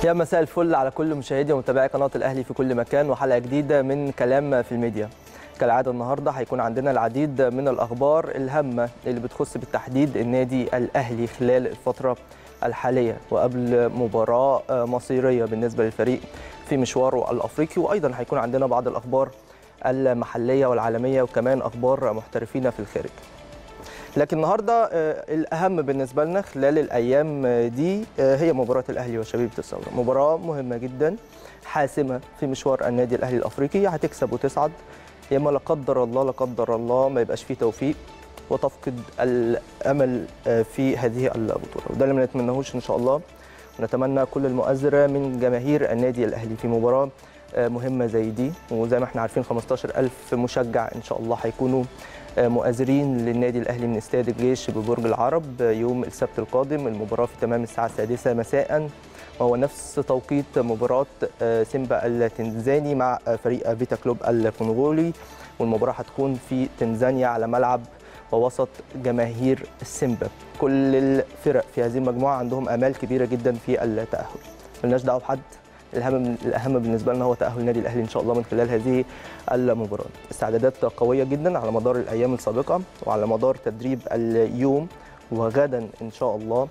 يا مساء الفل على كل مشاهدي ومتابعي قناه الاهلي في كل مكان وحلقه جديده من كلام في الميديا كالعاده النهارده هيكون عندنا العديد من الاخبار الهامه اللي بتخص بالتحديد النادي الاهلي خلال الفتره الحاليه وقبل مباراه مصيريه بالنسبه للفريق في مشواره الافريقي وايضا هيكون عندنا بعض الاخبار المحليه والعالميه وكمان اخبار محترفين في الخارج لكن النهارده الاهم بالنسبه لنا خلال الايام دي هي مباراه الاهلي وشبيبه الثوره مباراه مهمه جدا حاسمه في مشوار النادي الاهلي الافريقي هتكسب وتصعد يا اما لا قدر الله لا قدر الله ما يبقاش فيه توفيق وتفقد الامل في هذه البطوله وده اللي ما نتمناهوش ان شاء الله ونتمنى كل المؤازره من جماهير النادي الاهلي في مباراه مهمه زي دي وزي ما احنا عارفين 15000 مشجع ان شاء الله هيكونوا مؤازرين للنادي الاهلي من استاد الجيش ببرج العرب يوم السبت القادم المباراه في تمام الساعه السادسه مساء وهو نفس توقيت مباراه سيمبا التنزاني مع فريق فيتا كلوب الكونغولي والمباراه هتكون في تنزانيا على ملعب ووسط جماهير سيمبا كل الفرق في هذه المجموعه عندهم امال كبيره جدا في التاهل ملناش دعوه بحد الاهم الاهم بالنسبه لنا هو تاهل النادي الاهلي ان شاء الله من خلال هذه المباراه استعدادات قويه جدا على مدار الايام السابقه وعلى مدار تدريب اليوم وغدا ان شاء الله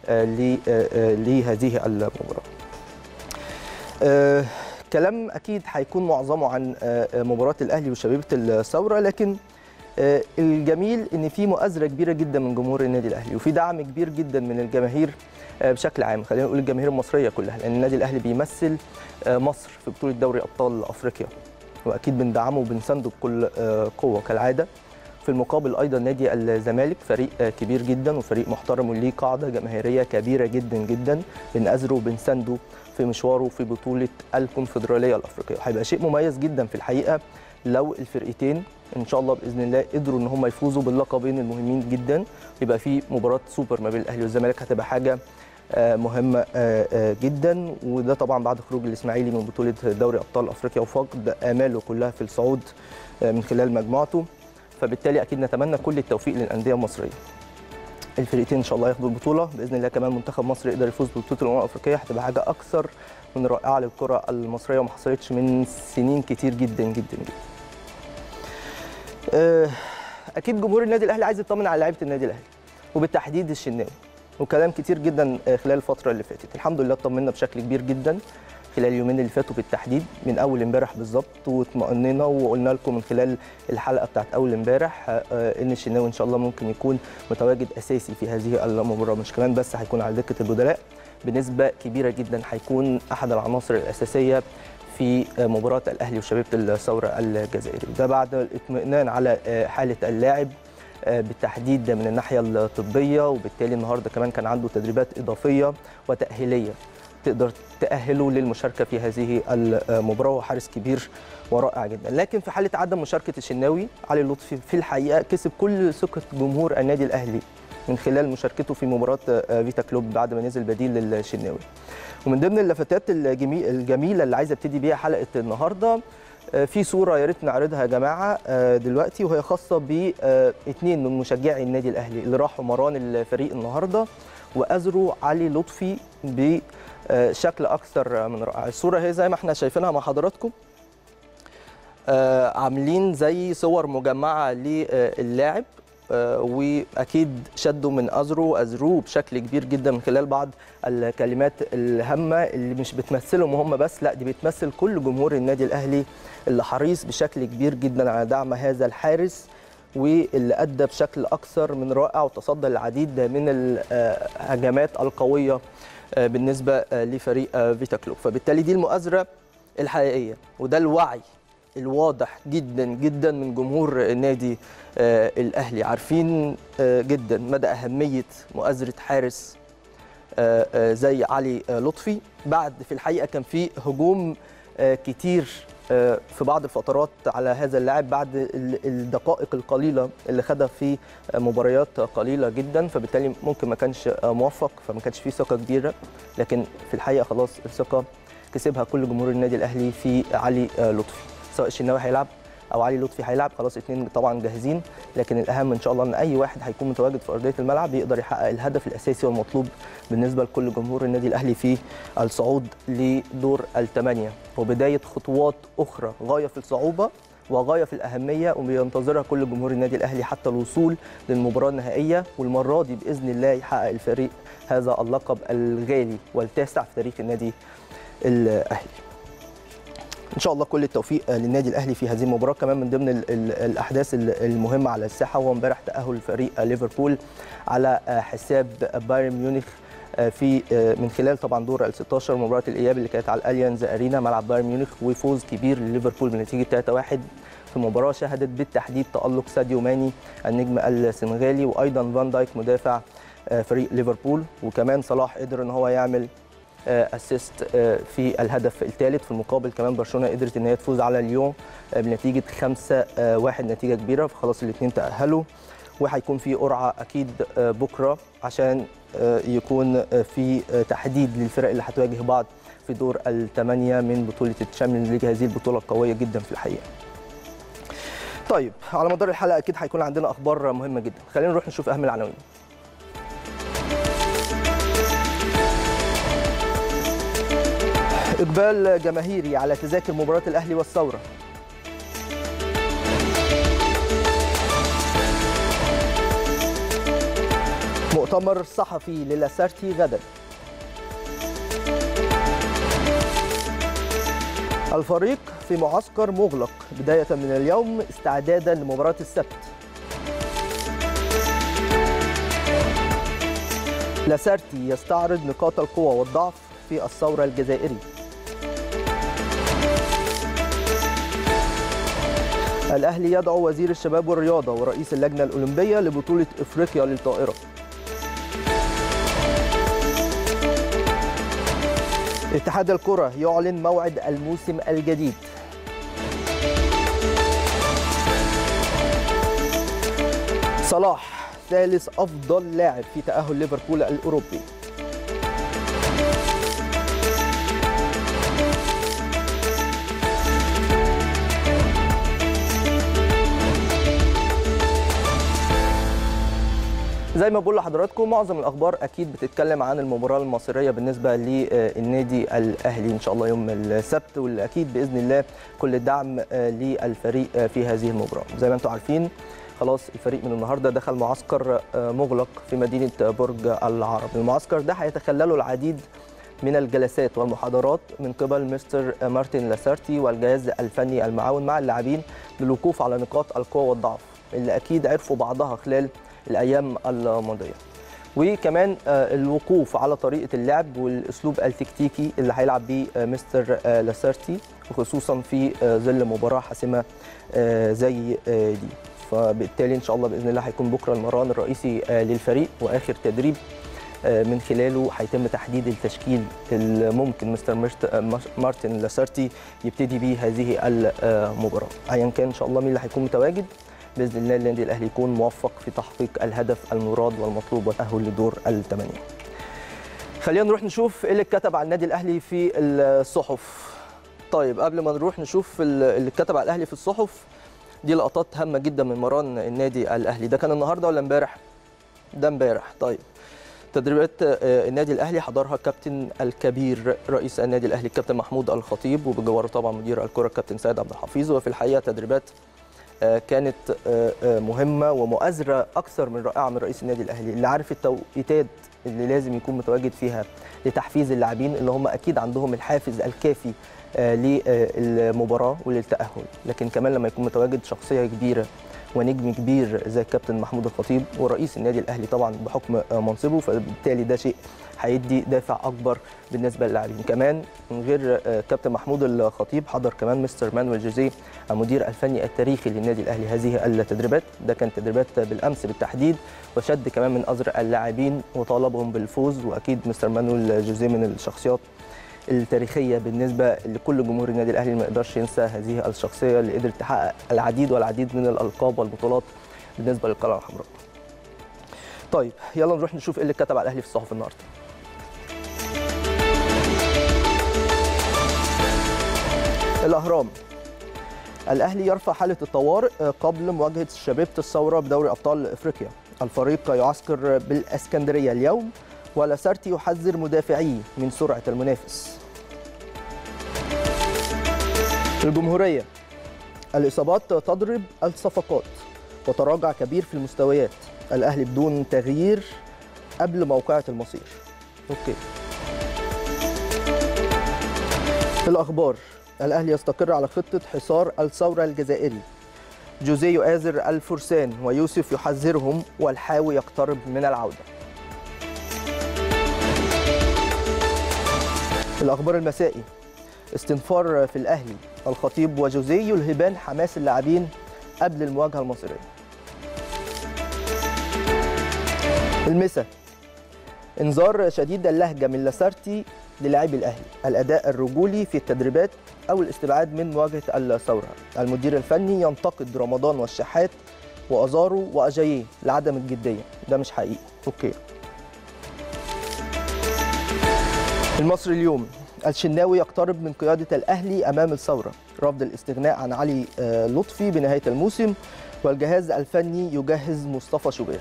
لهذه المباراه كلام اكيد هيكون معظمه عن مباراه الاهلي وشبيبه الثوره لكن الجميل ان في مؤازره كبيره جدا من جمهور النادي الاهلي وفي دعم كبير جدا من الجماهير بشكل عام خلينا نقول الجماهير المصريه كلها لان النادي الاهلي بيمثل مصر في بطوله دوري ابطال افريقيا واكيد بندعمه وبنسنده بكل قوه كالعاده في المقابل ايضا نادي الزمالك فريق كبير جدا وفريق محترم وليه قاعده جماهيريه كبيره جدا جدا بنأزره وبنسنده في مشواره في بطوله الكونفدراليه الافريقيه هيبقى شيء مميز جدا في الحقيقه لو الفرقتين ان شاء الله باذن الله قدروا ان هم يفوزوا باللقبين المهمين جدا يبقى في مباراه سوبر ما بين الاهلي والزمالك هتبقى حاجه مهمه جدا وده طبعا بعد خروج الاسماعيلي من بطوله دوري ابطال افريقيا وفقد اماله كلها في الصعود من خلال مجموعته فبالتالي اكيد نتمنى كل التوفيق للانديه المصريه الفريقين ان شاء الله ياخدوا البطوله باذن الله كمان منتخب مصر يقدر يفوز ببطوله الامم الافريقيه هتبقى حاجه اكثر من رائعه للكره المصريه وما حصلتش من سنين كتير جدا جدا جدا اكيد جمهور النادي الاهلي عايز يطمن على لعيبه النادي الاهلي وبالتحديد الشناوي وكلام كتير جدا خلال الفتره اللي فاتت الحمد لله اطمنا بشكل كبير جدا خلال اليومين اللي فاتوا بالتحديد من اول امبارح بالظبط واطمئننا وقلنا لكم من خلال الحلقه بتاعت اول امبارح ان الشناوي ان شاء الله ممكن يكون متواجد اساسي في هذه المباراه مش كمان بس هيكون على دكه البدلاء بنسبه كبيره جدا هيكون احد العناصر الاساسيه في مباراه الاهلي وشبيبه الثوره الجزائري ده بعد الاطمئنان على حاله اللاعب بالتحديد من الناحيه الطبيه وبالتالي النهارده كمان كان عنده تدريبات اضافيه وتاهيليه تقدر تاهله للمشاركه في هذه المباراه وحارس كبير ورائع جدا لكن في حاله عدم مشاركه الشناوي علي لطفي في الحقيقه كسب كل ثقه جمهور النادي الاهلي من خلال مشاركته في مباراه فيتا كلوب بعد ما نزل بديل للشناوي ومن ضمن اللفتات الجميله اللي عايز ابتدي بيها حلقه النهارده في صوره يا ريت نعرضها يا جماعه دلوقتي وهي خاصه باثنين من مشجعي النادي الاهلي اللي راحوا مران الفريق النهارده وازروا علي لطفي بشكل اكثر من رائع الصوره هي زي ما احنا شايفينها مع حضراتكم عاملين زي صور مجمعه للاعب واكيد شدوا من ازره وازروه بشكل كبير جدا من خلال بعض الكلمات الهامه اللي مش بتمثلهم هم بس لا دي بتمثل كل جمهور النادي الاهلي اللي حريص بشكل كبير جدا على دعم هذا الحارس واللي ادى بشكل اكثر من رائع وتصدى العديد من الهجمات القويه بالنسبه لفريق فيتا كلوب فبالتالي دي المؤازره الحقيقيه وده الوعي الواضح جدا جدا من جمهور النادي الاهلي عارفين جدا مدى اهميه مؤازره حارس زي علي لطفي بعد في الحقيقه كان في هجوم كتير في بعض الفترات على هذا اللاعب بعد الدقائق القليله اللي خدها في مباريات قليله جدا فبالتالي ممكن ما كانش موفق فما كانش فيه ثقه كبيره لكن في الحقيقه خلاص الثقه كسبها كل جمهور النادي الاهلي في علي لطفي سواء الشناوي هيلعب او علي لطفي هيلعب خلاص اثنين طبعا جاهزين لكن الاهم ان شاء الله ان اي واحد هيكون متواجد في ارضيه الملعب يقدر يحقق الهدف الاساسي والمطلوب بالنسبه لكل جمهور النادي الاهلي في الصعود لدور الثمانيه وبدايه خطوات اخرى غايه في الصعوبه وغايه في الاهميه وبينتظرها كل جمهور النادي الاهلي حتى الوصول للمباراه النهائيه والمره دي باذن الله يحقق الفريق هذا اللقب الغالي والتاسع في تاريخ النادي الاهلي. ان شاء الله كل التوفيق للنادي الاهلي في هذه المباراه كمان من ضمن ال ال الاحداث المهمه على الساحه هو امبارح تاهل فريق ليفربول على حساب بايرن ميونخ في من خلال طبعا دور ال 16 مباراه الاياب اللي كانت على الاليانز ارينا ملعب بايرن ميونخ وفوز كبير لليفربول بنتيجه 3-1 في مباراه شهدت بالتحديد تالق ساديو ماني النجم السنغالي وايضا فان دايك مدافع فريق ليفربول وكمان صلاح قدر ان هو يعمل اسيست في الهدف الثالث في المقابل كمان برشلونه قدرت ان هي تفوز على ليون بنتيجه 5 1 نتيجه كبيره فخلاص الاثنين تاهلوا وهيكون في قرعه اكيد بكره عشان يكون في تحديد للفرق اللي هتواجه بعض في دور الثمانيه من بطوله الشامبيونز ليج هذه البطوله القويه جدا في الحقيقه. طيب على مدار الحلقه اكيد هيكون عندنا اخبار مهمه جدا خلينا نروح نشوف اهم العناوين. إقبال جماهيري على تذاكر مباراة الأهلي والثورة مؤتمر صحفي للاسارتي غدا الفريق في معسكر مغلق بداية من اليوم استعدادا لمباراة السبت لاسارتي يستعرض نقاط القوة والضعف في الثورة الجزائري الأهلي يدعو وزير الشباب والرياضة ورئيس اللجنة الأولمبية لبطولة إفريقيا للطائرة اتحاد الكرة يعلن موعد الموسم الجديد صلاح ثالث أفضل لاعب في تأهل ليفربول الأوروبي زي ما بقول لحضراتكم معظم الاخبار اكيد بتتكلم عن المباراه المصيريه بالنسبه للنادي الاهلي ان شاء الله يوم السبت واللي اكيد باذن الله كل الدعم للفريق في هذه المباراه زي ما انتم عارفين خلاص الفريق من النهارده دخل معسكر مغلق في مدينه برج العرب المعسكر ده هيتخلله العديد من الجلسات والمحاضرات من قبل مستر مارتن لاسارتي والجهاز الفني المعاون مع اللاعبين للوقوف على نقاط القوه والضعف اللي اكيد عرفوا بعضها خلال الايام الماضيه وكمان الوقوف على طريقه اللعب والاسلوب التكتيكي اللي هيلعب بيه مستر لاسارتي وخصوصا في ظل مباراه حاسمه زي دي فبالتالي ان شاء الله باذن الله هيكون بكره المران الرئيسي للفريق واخر تدريب من خلاله هيتم تحديد التشكيل اللي ممكن مستر مارتن لاسارتي يبتدي بيه هذه المباراه ايا كان ان شاء الله مين اللي هيكون متواجد باذن الله النادي الاهلي يكون موفق في تحقيق الهدف المراد والمطلوب والتاهل لدور الثمانيه. خلينا نروح نشوف ايه اللي اتكتب على النادي الاهلي في الصحف. طيب قبل ما نروح نشوف اللي اتكتب على الاهلي في الصحف دي لقطات هامه جدا من مران النادي الاهلي ده كان النهارده ولا امبارح؟ ده امبارح طيب تدريبات النادي الاهلي حضرها الكابتن الكبير رئيس النادي الاهلي الكابتن محمود الخطيب وبجواره طبعا مدير الكره الكابتن سيد عبد الحفيظ وفي الحقيقه تدريبات كانت مهمه ومؤازره اكثر من رائعه من رئيس النادي الاهلي اللي عارف التوقيتات اللي لازم يكون متواجد فيها لتحفيز اللاعبين اللي هم اكيد عندهم الحافز الكافي للمباراه وللتاهل لكن كمان لما يكون متواجد شخصيه كبيره ونجم كبير زي الكابتن محمود الخطيب ورئيس النادي الاهلي طبعا بحكم منصبه فبالتالي ده شيء هيدي دافع اكبر بالنسبه للاعبين كمان من غير كابتن محمود الخطيب حضر كمان مستر مانويل جوزيه المدير الفني التاريخي للنادي الاهلي هذه التدريبات ده كان تدريبات بالامس بالتحديد وشد كمان من ازر اللاعبين وطالبهم بالفوز واكيد مستر مانويل جوزيه من الشخصيات التاريخيه بالنسبه لكل جمهور النادي الاهلي ما يقدرش ينسى هذه الشخصيه اللي قدرت تحقق العديد والعديد من الالقاب والبطولات بالنسبه للقلعه الحمراء. طيب يلا نروح نشوف ايه اللي اتكتب على الاهلي في الصحف النهارده. الاهرام الاهلي يرفع حاله الطوارئ قبل مواجهه شبيبه الثوره بدوري ابطال افريقيا الفريق يعسكر بالاسكندريه اليوم ولاسارتي يحذر مدافعيه من سرعه المنافس الجمهوريه الاصابات تضرب الصفقات وتراجع كبير في المستويات الاهلي بدون تغيير قبل موقعة المصير اوكي الاخبار الاهلي يستقر على خطه حصار الثوره الجزائري جوزيه يؤازر الفرسان ويوسف يحذرهم والحاوي يقترب من العوده الاخبار المسائي استنفار في الاهلي الخطيب وجوزيه يلهبان حماس اللاعبين قبل المواجهه المصريه المسا انذار شديد اللهجه من لاسارتي للاعبي الاهلي الاداء الرجولي في التدريبات او الاستبعاد من مواجهه الثوره المدير الفني ينتقد رمضان والشحات وازارو واجاييه لعدم الجديه ده مش حقيقي اوكي المصري اليوم الشناوي يقترب من قياده الاهلي امام الثوره رفض الاستغناء عن علي لطفي بنهايه الموسم والجهاز الفني يجهز مصطفى شوبير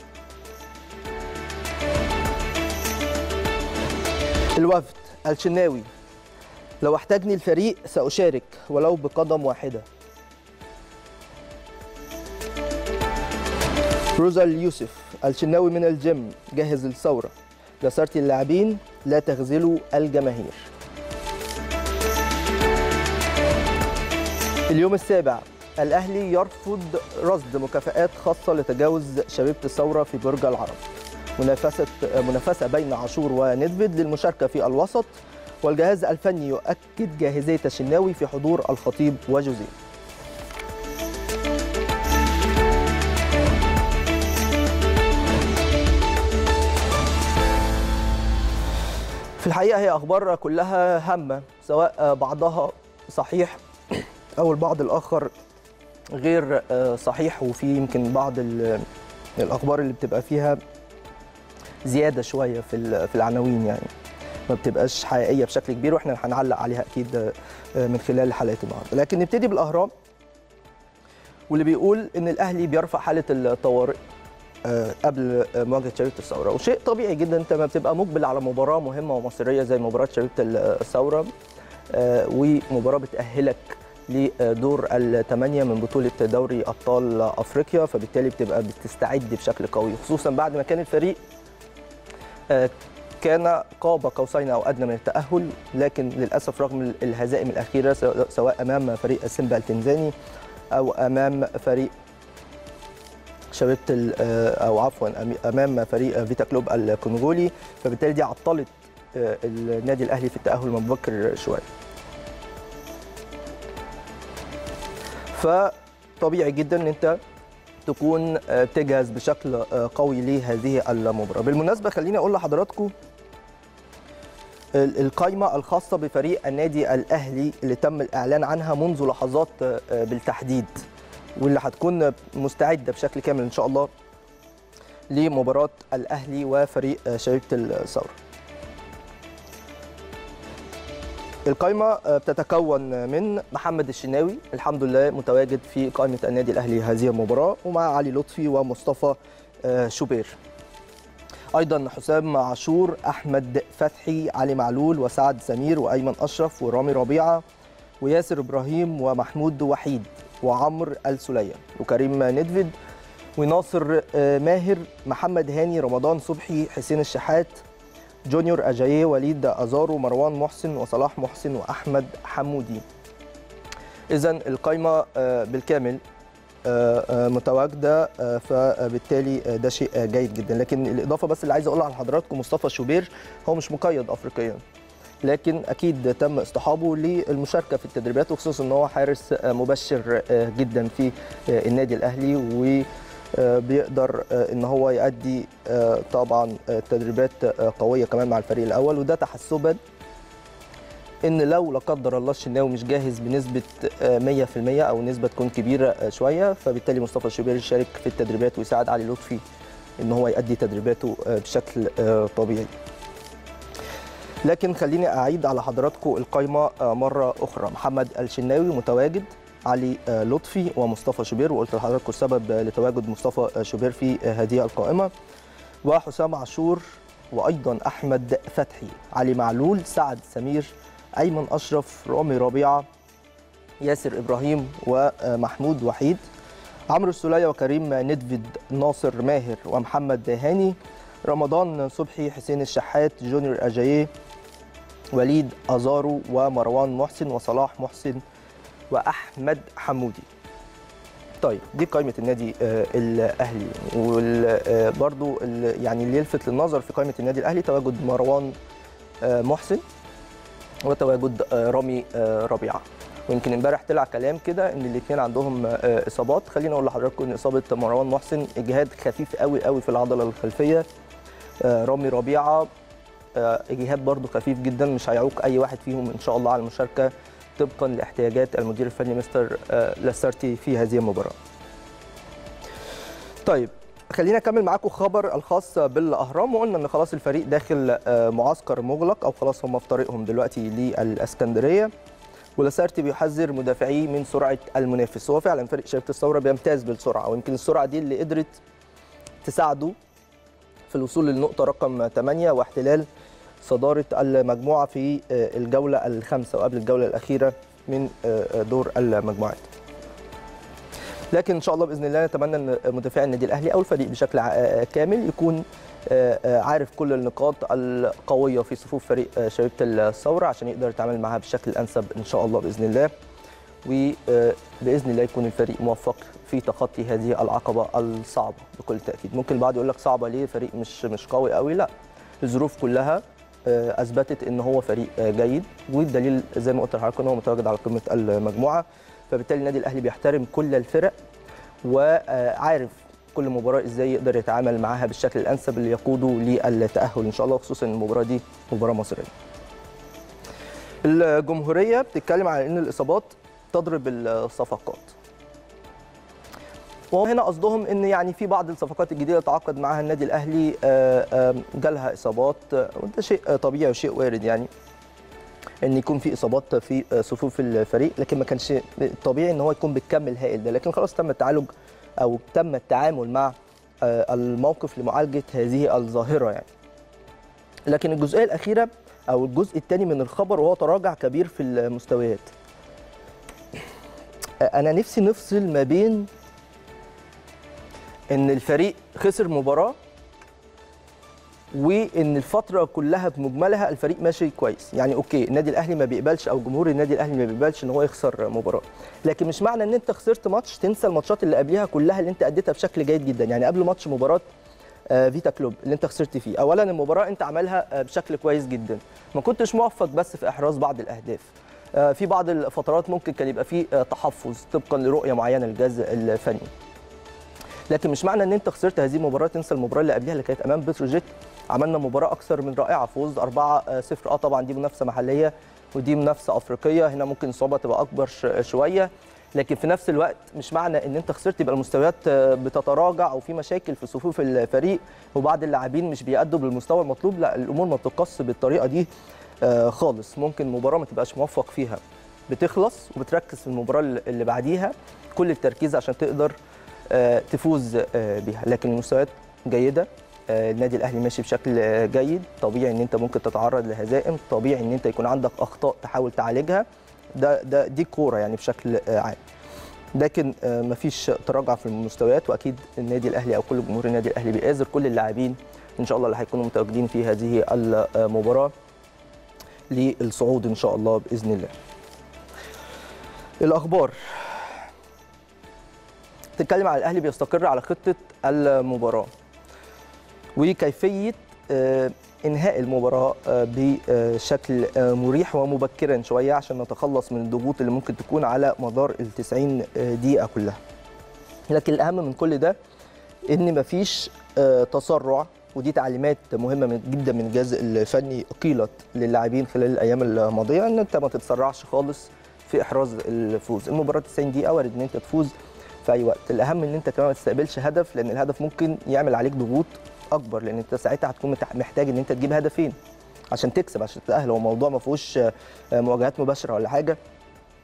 الوفد الشناوي لو احتاجني الفريق سأشارك ولو بقدم واحدة روزا اليوسف الشناوي من الجيم جهز للثورة لاسارتي اللاعبين لا تخذلوا الجماهير اليوم السابع الأهلي يرفض رصد مكافآت خاصة لتجاوز شبيبة الثورة في برج العرب منافسة منافسة بين عاشور وندفيد للمشاركة في الوسط والجهاز الفني يؤكد جاهزية الشناوي في حضور الخطيب وجوزيه في الحقيقة هي أخبار كلها هامة سواء بعضها صحيح أو البعض الآخر غير صحيح وفي يمكن بعض الأخبار اللي بتبقى فيها زياده شويه في في العناوين يعني ما بتبقاش حقيقيه بشكل كبير واحنا هنعلق عليها اكيد من خلال حلقه النهارده لكن نبتدي بالاهرام واللي بيقول ان الاهلي بيرفع حاله الطوارئ قبل مواجهه شبيبه الثوره وشيء طبيعي جدا انت ما بتبقى مقبل على مباراه مهمه ومصيريه زي مباراه شبيبه الثوره ومباراه بتاهلك لدور الثمانيه من بطوله دوري ابطال افريقيا فبالتالي بتبقى بتستعد بشكل قوي خصوصا بعد ما كان الفريق كان قاب قوسين او ادنى من التاهل لكن للاسف رغم الهزائم الاخيره سواء امام فريق سيمبا التنزاني او امام فريق شبيبه او عفوا امام فريق فيتا كلوب الكونغولي فبالتالي دي عطلت النادي الاهلي في التاهل مبكر شويه فطبيعي جدا ان انت تكون بتجهز بشكل قوي لهذه المباراه بالمناسبه خليني اقول لحضراتكم القائمه الخاصه بفريق النادي الاهلي اللي تم الاعلان عنها منذ لحظات بالتحديد واللي هتكون مستعده بشكل كامل ان شاء الله لمباراه الاهلي وفريق شبيبه الثوره القائمة بتتكون من محمد الشناوي الحمد لله متواجد في قائمة النادي الأهلي هذه المباراة ومع علي لطفي ومصطفى شوبير أيضا حسام عاشور أحمد فتحي علي معلول وسعد سمير وأيمن أشرف ورامي ربيعة وياسر إبراهيم ومحمود وحيد وعمر السلية وكريم ندفد وناصر ماهر محمد هاني رمضان صبحي حسين الشحات جونيور اجاييه وليد ازارو مروان محسن وصلاح محسن واحمد حمودي اذا القائمه بالكامل متواجده فبالتالي ده شيء جيد جدا لكن الاضافه بس اللي عايز اقولها لحضراتكم مصطفى شوبير هو مش مقيد افريقيا لكن اكيد تم اصطحابه للمشاركه في التدريبات وخصوصا ان هو حارس مبشر جدا في النادي الاهلي و بيقدر ان هو يؤدي طبعا تدريبات قويه كمان مع الفريق الاول وده تحسبا ان لو لا قدر الله الشناوي مش جاهز بنسبه 100% او نسبه تكون كبيره شويه فبالتالي مصطفى الشوبير يشارك في التدريبات ويساعد علي لطفي ان هو يؤدي تدريباته بشكل طبيعي لكن خليني اعيد على حضراتكم القائمه مره اخرى محمد الشناوي متواجد علي لطفي ومصطفى شوبير وقلت لحضراتكم السبب لتواجد مصطفى شوبير في هذه القائمه وحسام عاشور وايضا احمد فتحي علي معلول سعد سمير ايمن اشرف رامي ربيعه ياسر ابراهيم ومحمود وحيد عمرو السوليه وكريم ندفيد ناصر ماهر ومحمد هاني رمضان صبحي حسين الشحات جونيور اجاييه وليد ازارو ومروان محسن وصلاح محسن واحمد حمودي طيب دي قائمه النادي آه الاهلي وبرده يعني اللي يلفت للنظر في قائمه النادي الاهلي تواجد مروان آه محسن وتواجد آه رامي ربيعه ويمكن امبارح طلع كلام كده ان الاثنين عندهم اصابات خليني اقول لحضراتكم ان اصابه مروان محسن اجهاد خفيف قوي قوي في العضله الخلفيه رامي ربيعه اجهاد برده خفيف جدا مش هيعوق اي واحد فيهم ان شاء الله على المشاركه طبقا لاحتياجات المدير الفني مستر لاسارتي في هذه المباراه. طيب خلينا اكمل معاكم خبر الخاص بالاهرام وقلنا ان خلاص الفريق داخل معسكر مغلق او خلاص هم في طريقهم دلوقتي للاسكندريه ولاسارتي بيحذر مدافعيه من سرعه المنافس هو فعلا فريق شبكه الثوره بيمتاز بالسرعه ويمكن السرعه دي اللي قدرت تساعده في الوصول للنقطه رقم 8 واحتلال صداره المجموعه في الجوله الخامسه وقبل الجوله الاخيره من دور المجموعات. لكن ان شاء الله باذن الله نتمنى ان مدافعي النادي الاهلي او الفريق بشكل كامل يكون عارف كل النقاط القويه في صفوف فريق شبيبه الثوره عشان يقدر يتعامل معها بالشكل الانسب ان شاء الله باذن الله. وباذن الله يكون الفريق موفق في تخطي هذه العقبه الصعبه بكل تاكيد ممكن البعض يقول لك صعبه ليه فريق مش مش قوي قوي لا الظروف كلها اثبتت ان هو فريق جيد والدليل زي ما قلت لحضراتكم ان هو متواجد على قمه المجموعه فبالتالي النادي الاهلي بيحترم كل الفرق وعارف كل مباراه ازاي يقدر يتعامل معاها بالشكل الانسب اللي يقوده للتاهل ان شاء الله خصوصا المباراه دي مباراه مصريه. الجمهوريه بتتكلم على ان الاصابات تضرب الصفقات. وهنا قصدهم ان يعني في بعض الصفقات الجديده تعاقد معها النادي الاهلي جالها اصابات وده شيء طبيعي وشيء وارد يعني ان يكون في اصابات في صفوف الفريق لكن ما كانش طبيعي ان هو يكون بالكم الهائل ده لكن خلاص تم التعالج او تم التعامل مع الموقف لمعالجه هذه الظاهره يعني لكن الجزئيه الاخيره او الجزء الثاني من الخبر وهو تراجع كبير في المستويات انا نفسي نفصل ما بين ان الفريق خسر مباراه وان الفتره كلها بمجملها الفريق ماشي كويس يعني اوكي النادي الاهلي ما بيقبلش او جمهور النادي الاهلي ما بيقبلش ان هو يخسر مباراه لكن مش معنى ان انت خسرت ماتش تنسى الماتشات اللي قبلها كلها اللي انت اديتها بشكل جيد جدا يعني قبل ماتش مباراه فيتا كلوب اللي انت خسرت فيه اولا المباراه انت عملها بشكل كويس جدا ما كنتش موفق بس في احراز بعض الاهداف في بعض الفترات ممكن كان يبقى فيه تحفظ طبقا لرؤيه معينه للجهاز الفني لكن مش معنى ان انت خسرت هذه المباراه تنسى المباراه اللي قبلها اللي كانت امام بتروجيت عملنا مباراه اكثر من رائعه فوز 4 0 اه طبعا دي منافسه محليه ودي منافسه افريقيه هنا ممكن الصعوبه تبقى اكبر شويه لكن في نفس الوقت مش معنى ان انت خسرت يبقى المستويات بتتراجع او في مشاكل في صفوف الفريق وبعض اللاعبين مش بيأدوا بالمستوى المطلوب لا الامور ما بتقص بالطريقه دي خالص ممكن مباراه ما تبقاش موفق فيها بتخلص وبتركز في المباراه اللي بعديها كل التركيز عشان تقدر تفوز بيها لكن المستويات جيده النادي الاهلي ماشي بشكل جيد طبيعي ان انت ممكن تتعرض لهزائم طبيعي ان انت يكون عندك اخطاء تحاول تعالجها ده ده دي كوره يعني بشكل عام لكن مفيش تراجع في المستويات واكيد النادي الاهلي او كل جمهور النادي الاهلي بيآزر كل اللاعبين ان شاء الله اللي هيكونوا متواجدين في هذه المباراه للصعود ان شاء الله باذن الله الاخبار تتكلم على الاهلي بيستقر على خطه المباراه وكيفيه انهاء المباراه بشكل مريح ومبكرا شويه عشان نتخلص من الضغوط اللي ممكن تكون على مدار ال 90 دقيقه كلها. لكن الاهم من كل ده ان مفيش تسرع ودي تعليمات مهمه من جدا من الجهاز الفني قيلت للاعبين خلال الايام الماضيه ان انت ما تتسرعش خالص في احراز الفوز، المباراه 90 دقيقه وارد ان انت تفوز في اي وقت، الاهم ان انت كمان ما تستقبلش هدف لان الهدف ممكن يعمل عليك ضغوط اكبر لان انت ساعتها هتكون محتاج ان انت تجيب هدفين عشان تكسب عشان تتاهل هو الموضوع ما فيهوش مواجهات مباشره ولا حاجه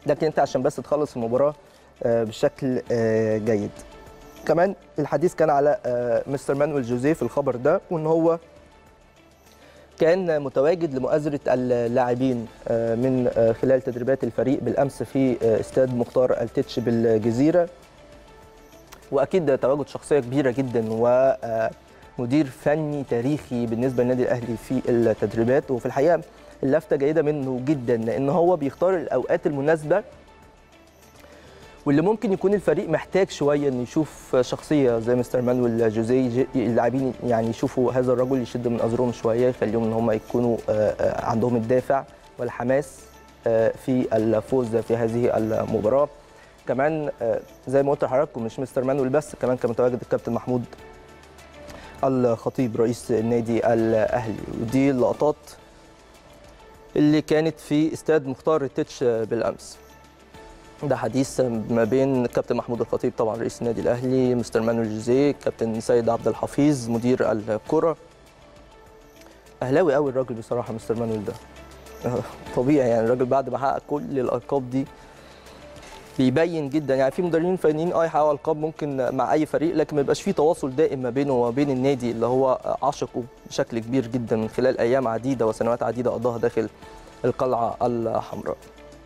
لكن انت عشان بس تخلص المباراه آه، بشكل آه، جيد كمان الحديث كان على آه، مستر مانويل جوزيه في الخبر ده وان هو كان متواجد لمؤازرة اللاعبين آه، من آه، خلال تدريبات الفريق بالأمس في آه، استاد مختار التتش بالجزيرة وأكيد تواجد شخصية كبيرة جدا ومدير فني تاريخي بالنسبة للنادي الأهلي في التدريبات وفي الحقيقة اللفتة جيدة منه جدا لأن هو بيختار الأوقات المناسبة واللي ممكن يكون الفريق محتاج شويه انه يشوف شخصيه زي مستر مانويل جوزيه ج- اللاعبين يعني يشوفوا هذا الرجل يشد من ازرهم شويه يخليهم ان هم يكونوا آه، آه، عندهم الدافع والحماس آه، في الفوز في هذه المباراه كمان آه، زي ما قلت لحضراتكم مش مستر مانويل بس كمان كان متواجد الكابتن محمود الخطيب رئيس النادي الاهلي ودي اللقطات اللي كانت في استاد مختار التتش بالامس ده حديث ما بين كابتن محمود الخطيب طبعا رئيس النادي الاهلي مستر مانويل جوزيه كابتن سيد عبد الحفيظ مدير الكره اهلاوي قوي الراجل بصراحه مستر مانويل ده طبيعي يعني الراجل بعد ما حقق كل الالقاب دي بيبين جدا يعني في مدربين فنيين اه يحققوا القاب ممكن مع اي فريق لكن ما يبقاش في تواصل دائم ما بينه وما بين النادي اللي هو عشقه بشكل كبير جدا من خلال ايام عديده وسنوات عديده قضاها داخل القلعه الحمراء.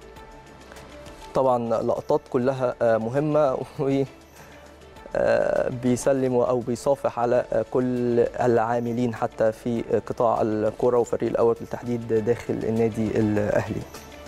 طبعا لقطات كلها آه، مهمه و آه، بيسلم او بيصافح على آه، كل العاملين حتى في آه، قطاع الكره وفريق الاول بالتحديد داخل النادي الاهلي.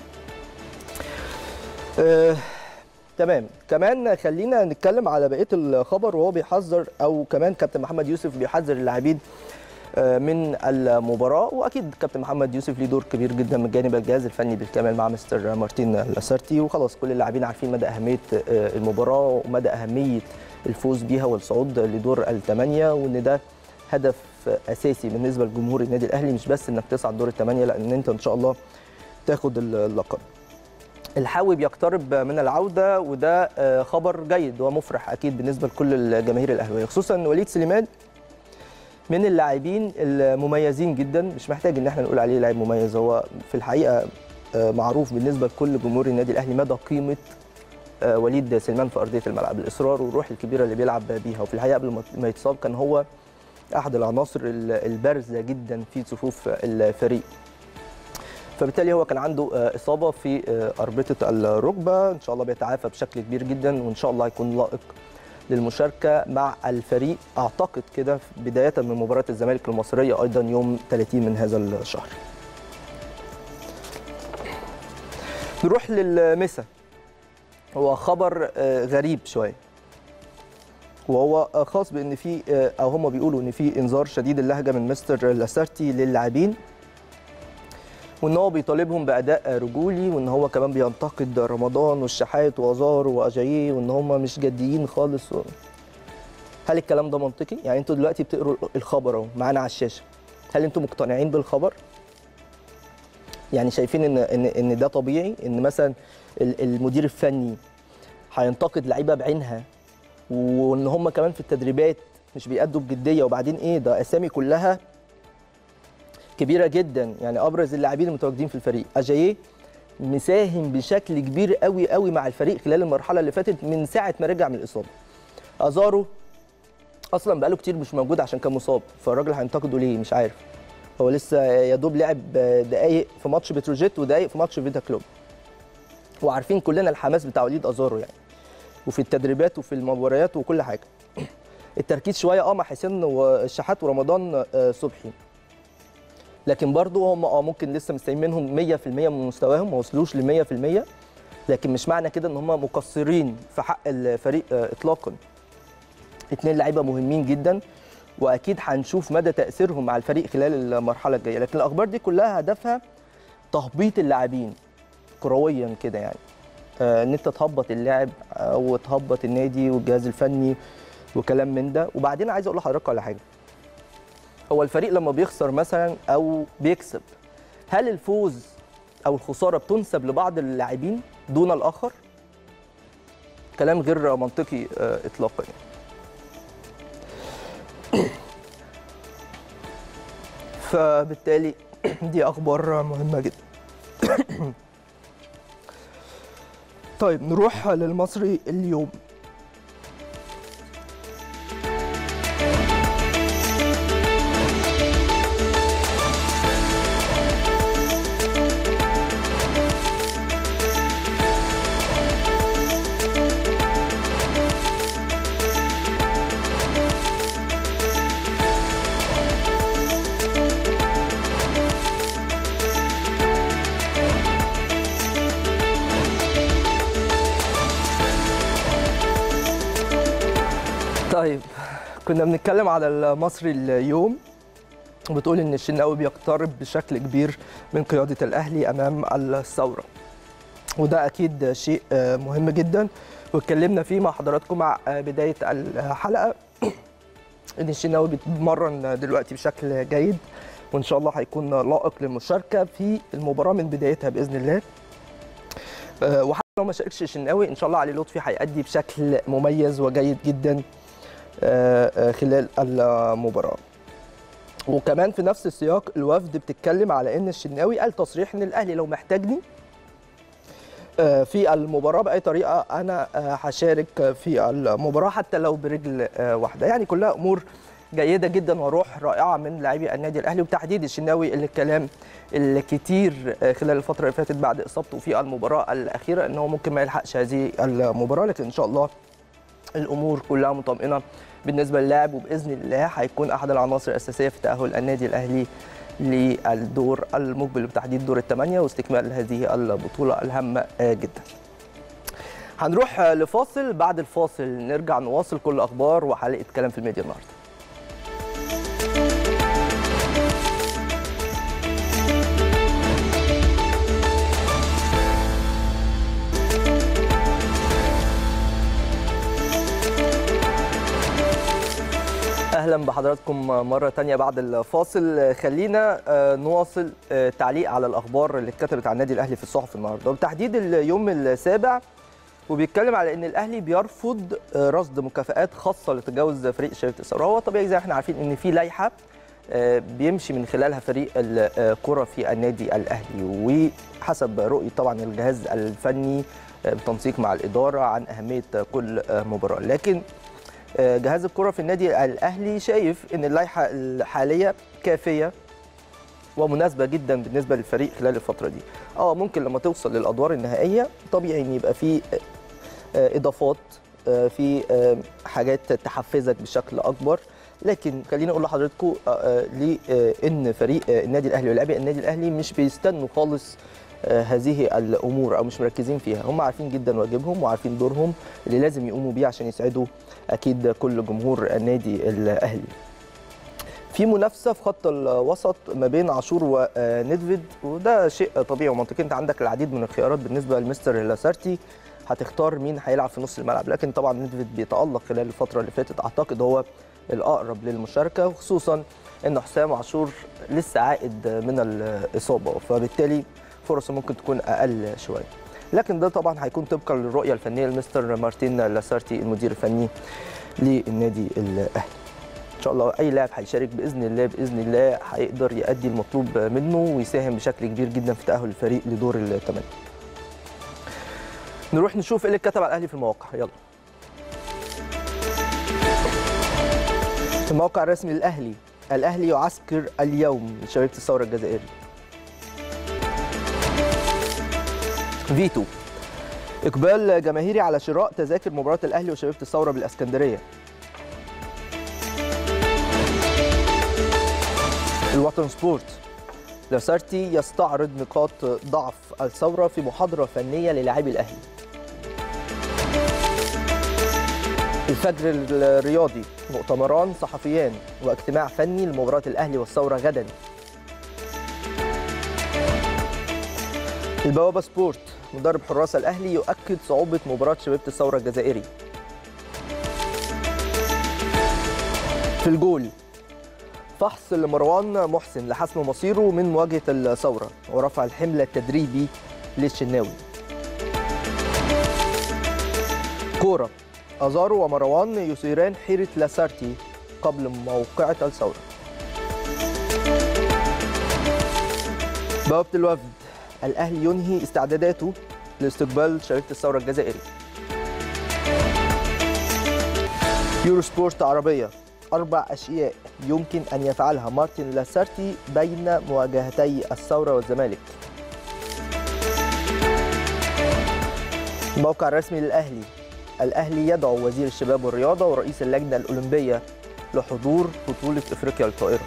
آه، تمام كمان خلينا نتكلم على بقيه الخبر وهو بيحذر او كمان كابتن محمد يوسف بيحذر اللاعبين آه، من المباراه واكيد كابتن محمد يوسف ليه دور كبير جدا من جانب الجهاز الفني بالكامل مع مستر مارتين لاسارتي وخلاص كل اللاعبين عارفين مدى اهميه آه، المباراه ومدى اهميه الفوز بيها والصعود لدور الثمانيه وان ده هدف اساسي بالنسبه لجمهور النادي الاهلي مش بس انك تصعد دور الثمانيه لا ان انت ان شاء الله تاخد اللقب الحاوي بيقترب من العوده وده آه، خبر جيد ومفرح اكيد بالنسبه لكل الجماهير الاهلاويه خصوصا وليد سليمان من اللاعبين المميزين جدا مش محتاج ان احنا نقول عليه لاعب مميز هو في الحقيقه آه، معروف بالنسبه لكل جمهور النادي الاهلي مدى قيمه آه، وليد سليمان في ارضيه الملعب الاصرار والروح الكبيره اللي بيلعب بيها وفي الحقيقه قبل ما- ما يتصاب كان هو احد العناصر ال- البارزه جدا في صفوف الفريق فبالتالي هو كان عنده آه، اصابه في آه، اربطه الركبه ان شاء الله بيتعافى بشكل كبير جدا وان شاء الله هيكون لائق للمشاركه مع الفريق اعتقد كده بدايه من مباراه الزمالك المصريه ايضا يوم 30 من هذا الشهر. نروح للمسا هو خبر آه، غريب شويه وهو آه، خاص بان في آه، او هم بيقولوا ان في انذار شديد اللهجه من مستر لاسارتي للاعبين وان هو بيطالبهم باداء رجولي وان هو كمان بينتقد رمضان والشحات وازار واجاييه وان هم مش جديين خالص و... هل الكلام ده منطقي؟ يعني انتوا دلوقتي بتقروا الخبر اهو معانا على الشاشه هل انتوا مقتنعين بالخبر؟ يعني شايفين ان ان ان ده طبيعي ان مثلا ال- المدير الفني هينتقد لعيبه بعينها وان هم كمان في التدريبات مش بيأدوا بجديه وبعدين ايه ده اسامي كلها كبيره جدا يعني ابرز اللاعبين المتواجدين في الفريق اجاييه مساهم بشكل كبير قوي قوي مع الفريق خلال المرحله اللي فاتت من ساعه ما رجع من الاصابه ازارو اصلا بقاله كتير مش موجود عشان كان مصاب فالراجل هينتقده ليه مش عارف هو لسه يا دوب لعب دقايق في ماتش بتروجيت ودقايق في ماتش فيتا كلوب وعارفين كلنا الحماس بتاع وليد ازارو يعني وفي التدريبات وفي المباريات وكل حاجه التركيز شويه اه مع حسين والشحات ورمضان آه، صبحي لكن برضو هم اه ممكن لسه مستنيين منهم 100% من مستواهم ما وصلوش ل 100% لكن مش معنى كده ان هم مقصرين في حق الفريق آه، اطلاقا اتنين لعيبه مهمين جدا واكيد هنشوف مدى تاثيرهم مع الفريق خلال المرحله الجايه لكن الاخبار دي كلها هدفها تهبيط اللاعبين كرويا كده يعني آه، ان انت تهبط اللاعب او تهبط النادي والجهاز الفني وكلام من ده وبعدين عايز اقول لحضرتك على حاجه هو الفريق لما بيخسر مثلا او بيكسب هل الفوز او الخساره بتنسب لبعض اللاعبين دون الاخر كلام غير منطقي آه، اطلاقا يعني. فبالتالي دي اخبار مهمه جدا طيب نروح للمصري اليوم طيب كنا بنتكلم على المصري اليوم وبتقول ان الشناوي بيقترب بشكل كبير من قياده الاهلي امام الثوره وده اكيد شيء مهم جدا واتكلمنا فيه مع حضراتكم مع بدايه الحلقه ان الشناوي بيتمرن دلوقتي بشكل جيد وان شاء الله هيكون لائق للمشاركه في المباراه من بدايتها باذن الله وحتى لو ما شاركش الشناوي ان شاء الله علي لطفي هيأدي بشكل مميز وجيد جدا خلال المباراه وكمان في نفس السياق الوفد بتتكلم على ان الشناوي قال تصريح ان الاهلي لو محتاجني في المباراه باي طريقه انا هشارك في المباراه حتى لو برجل واحده يعني كلها امور جيده جدا وروح رائعه من لاعبي النادي الاهلي وبتحديد الشناوي اللي الكلام الكتير خلال الفتره اللي فاتت بعد اصابته في المباراه الاخيره ان هو ممكن ما يلحقش هذه المباراه لكن ان شاء الله الامور كلها مطمئنه بالنسبه للاعب وباذن الله هيكون احد العناصر الاساسيه في تاهل النادي الاهلي للدور المقبل بتحديد دور الثمانيه واستكمال هذه البطوله الهامه جدا. هنروح لفاصل بعد الفاصل نرجع نواصل كل اخبار وحلقه كلام في الميديا النهارده. اهلا بحضراتكم مره تانية بعد الفاصل خلينا نواصل تعليق على الاخبار اللي اتكتبت عن النادي الاهلي في الصحف النهارده وبتحديد اليوم السابع وبيتكلم على ان الاهلي بيرفض رصد مكافآت خاصه لتجاوز فريق شركه الثوره هو طبيعي زي ما احنا عارفين ان في لائحه بيمشي من خلالها فريق الكره في النادي الاهلي وحسب رؤيه طبعا الجهاز الفني بالتنسيق مع الاداره عن اهميه كل مباراه لكن جهاز الكره في النادي الاهلي شايف ان اللائحه الحاليه كافيه ومناسبه جدا بالنسبه للفريق خلال الفتره دي اه ممكن لما توصل للادوار النهائيه طبيعي ان يبقى في اضافات في حاجات تحفزك بشكل اكبر لكن خليني اقول لحضراتكم لان فريق النادي الاهلي ولاعبي النادي الاهلي مش بيستنوا خالص هذه الامور او مش مركزين فيها هم عارفين جدا واجبهم وعارفين دورهم اللي لازم يقوموا بيه عشان يسعدوا اكيد كل جمهور النادي الاهلي في منافسه في خط الوسط ما بين عاشور وندفيد وده شيء طبيعي ومنطقي انت عندك العديد من الخيارات بالنسبه لمستر لاسارتي هتختار مين هيلعب في نص الملعب لكن طبعا ندفيد بيتالق خلال الفتره اللي فاتت اعتقد هو الاقرب للمشاركه وخصوصا ان حسام عاشور لسه عائد من الاصابه فبالتالي فرصه ممكن تكون اقل شويه لكن ده طبعا هيكون طبقا للرؤيه الفنيه لمستر مارتين لاسارتي المدير الفني للنادي الاهلي ان شاء الله اي لاعب هيشارك باذن الله باذن الله هيقدر يؤدي المطلوب منه ويساهم بشكل كبير جدا في تاهل الفريق لدور الثمانيه نروح نشوف ايه اللي اتكتب على الاهلي في المواقع يلا الموقع الرسمي للاهلي الاهلي يعسكر اليوم لشبيبه الثوره الجزائري فيتو اقبال جماهيري على شراء تذاكر مباراه الاهلي وشبيبه الثوره بالاسكندريه الوطن سبورت لاسارتي يستعرض نقاط ضعف الثوره في محاضره فنيه للاعبي الاهلي الفجر الرياضي مؤتمران صحفيان واجتماع فني لمباراه الاهلي والثوره غدا البوابه سبورت مدرب حراس الاهلي يؤكد صعوبه مباراه شبيبه الثوره الجزائري في الجول فحص لمروان محسن لحسم مصيره من مواجهه الثوره ورفع الحمل التدريبي للشناوي كوره ازارو ومروان يثيران حيره لاسارتي قبل موقعه الثوره بوابه الوفد الاهلي ينهي استعداداته لاستقبال شركه الثوره الجزائري يورو سبورت عربيه أربع أشياء يمكن أن يفعلها مارتن لاسارتي بين مواجهتي الثورة والزمالك الموقع الرسمي للأهلي الأهلي يدعو وزير الشباب والرياضة ورئيس اللجنة الأولمبية لحضور بطولة إفريقيا للطائرة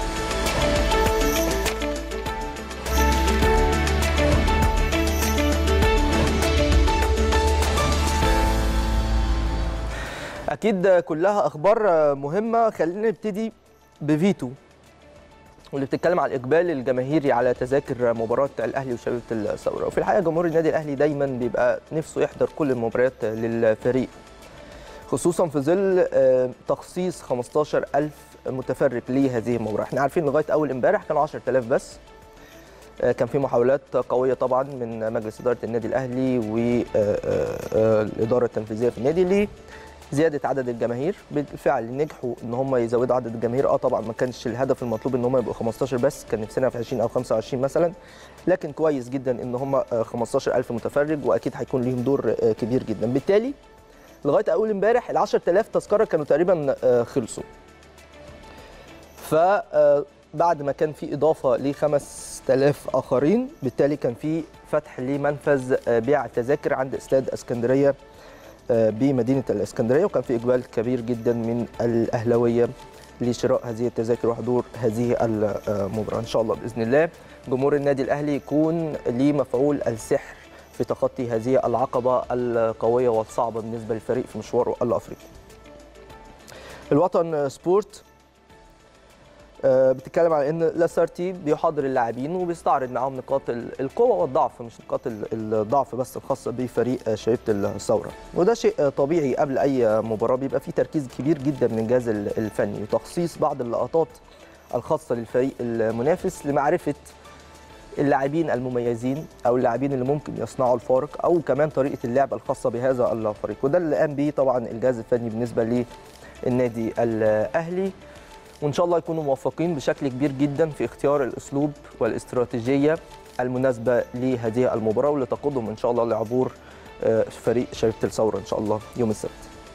اكيد كلها اخبار مهمه خلينا نبتدي بفيتو واللي بتتكلم عن الاقبال الجماهيري على تذاكر مباراه الاهلي وشبيبه الثوره وفي الحقيقه جمهور النادي الاهلي دايما بيبقى نفسه يحضر كل المباريات للفريق خصوصا في ظل تخصيص 15000 متفرج لهذه المباراه احنا عارفين لغايه اول امبارح كانوا 10000 بس كان في محاولات قويه طبعا من مجلس اداره النادي الاهلي والاداره التنفيذيه في النادي ليه زياده عدد الجماهير بالفعل نجحوا ان هم يزودوا عدد الجماهير اه طبعا ما كانش الهدف المطلوب ان هم يبقوا 15 بس كان نفسنا في 20 او 25 مثلا لكن كويس جدا ان هم 15000 متفرج واكيد هيكون ليهم دور كبير جدا بالتالي لغايه اول امبارح ال 10000 تذكره كانوا تقريبا خلصوا ف بعد ما كان في اضافه ل 5000 اخرين بالتالي كان في فتح لمنفذ بيع التذاكر عند استاد اسكندريه بمدينه الاسكندريه وكان في اقبال كبير جدا من الاهلاويه لشراء هذه التذاكر وحضور هذه المباراه ان شاء الله باذن الله جمهور النادي الاهلي يكون ليه مفعول السحر في تخطي هذه العقبه القويه والصعبه بالنسبه للفريق في مشواره الافريقي. الوطن سبورت بتتكلم على ان لاسارتي بيحاضر اللاعبين وبيستعرض معاهم نقاط القوه والضعف مش نقاط الضعف بس الخاصه بفريق شبيبه الثوره وده شيء طبيعي قبل اي مباراه بيبقى فيه تركيز كبير جدا من الجهاز الفني وتخصيص بعض اللقطات الخاصه للفريق المنافس لمعرفه اللاعبين المميزين او اللاعبين اللي ممكن يصنعوا الفارق او كمان طريقه اللعب الخاصه بهذا الفريق وده اللي قام به طبعا الجهاز الفني بالنسبه للنادي الاهلي وان شاء الله يكونوا موفقين بشكل كبير جدا في اختيار الاسلوب والاستراتيجيه المناسبه لهذه المباراه واللي تقودهم ان شاء الله لعبور فريق شبيبه الثوره ان شاء الله يوم السبت.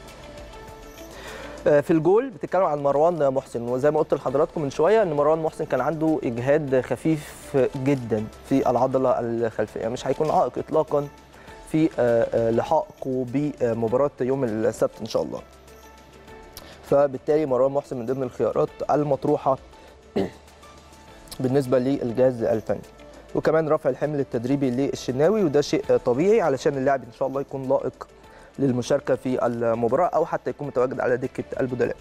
في الجول بتتكلم عن مروان محسن وزي ما قلت لحضراتكم من شويه ان مروان محسن كان عنده اجهاد خفيف جدا في العضله الخلفيه مش هيكون عائق اطلاقا في لحاقه بمباراه يوم السبت ان شاء الله. فبالتالي مروان محسن من ضمن الخيارات المطروحه بالنسبه للجهاز الفني وكمان رفع الحمل التدريبي للشناوي وده شيء طبيعي علشان اللاعب ان شاء الله يكون لائق للمشاركه في المباراه او حتى يكون متواجد على دكه البدلاء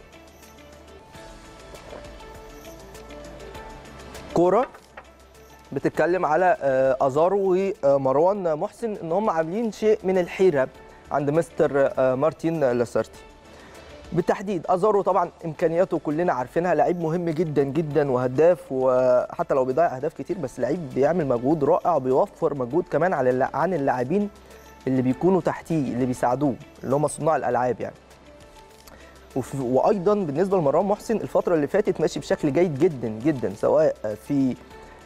كوره بتتكلم على ازارو ومروان محسن ان هم عاملين شيء من الحيره عند مستر مارتين لاسارتي بالتحديد ازارو طبعا امكانياته كلنا عارفينها لعيب مهم جدا جدا وهداف وحتى لو بيضيع اهداف كتير بس لعيب بيعمل مجهود رائع وبيوفر مجهود كمان على عن اللاعبين اللي بيكونوا تحتيه اللي بيساعدوه اللي هم صناع الالعاب يعني وايضا بالنسبه لمروان محسن الفتره اللي فاتت ماشي بشكل جيد جدا جدا سواء في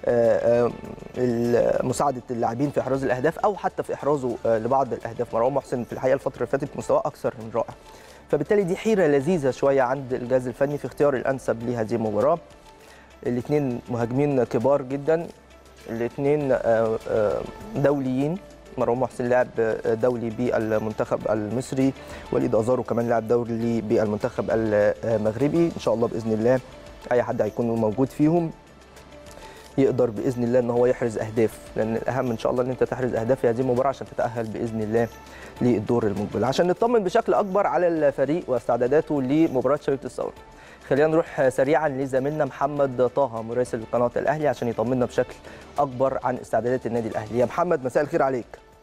مساعده اللاعبين في احراز الاهداف او حتى في احرازه لبعض الاهداف مروان محسن في الحقيقه الفتره اللي فاتت مستواه اكثر من رائع فبالتالي دي حيره لذيذه شويه عند الجهاز الفني في اختيار الانسب لهذه المباراه الاثنين مهاجمين كبار جدا الاثنين دوليين مروان محسن لاعب دولي بالمنتخب المصري وليد ازارو كمان لاعب دولي بالمنتخب المغربي ان شاء الله باذن الله اي حد هيكون موجود فيهم يقدر باذن الله ان هو يحرز اهداف لان الاهم ان شاء الله ان انت تحرز اهداف في هذه المباراه عشان تتاهل باذن الله للدور المقبل عشان نطمن بشكل اكبر على الفريق واستعداداته لمباراه شبيبه الثوره خلينا نروح سريعا لزميلنا محمد طه مراسل قناه الاهلي عشان يطمنا بشكل اكبر عن استعدادات النادي الاهلي يا محمد مساء الخير عليك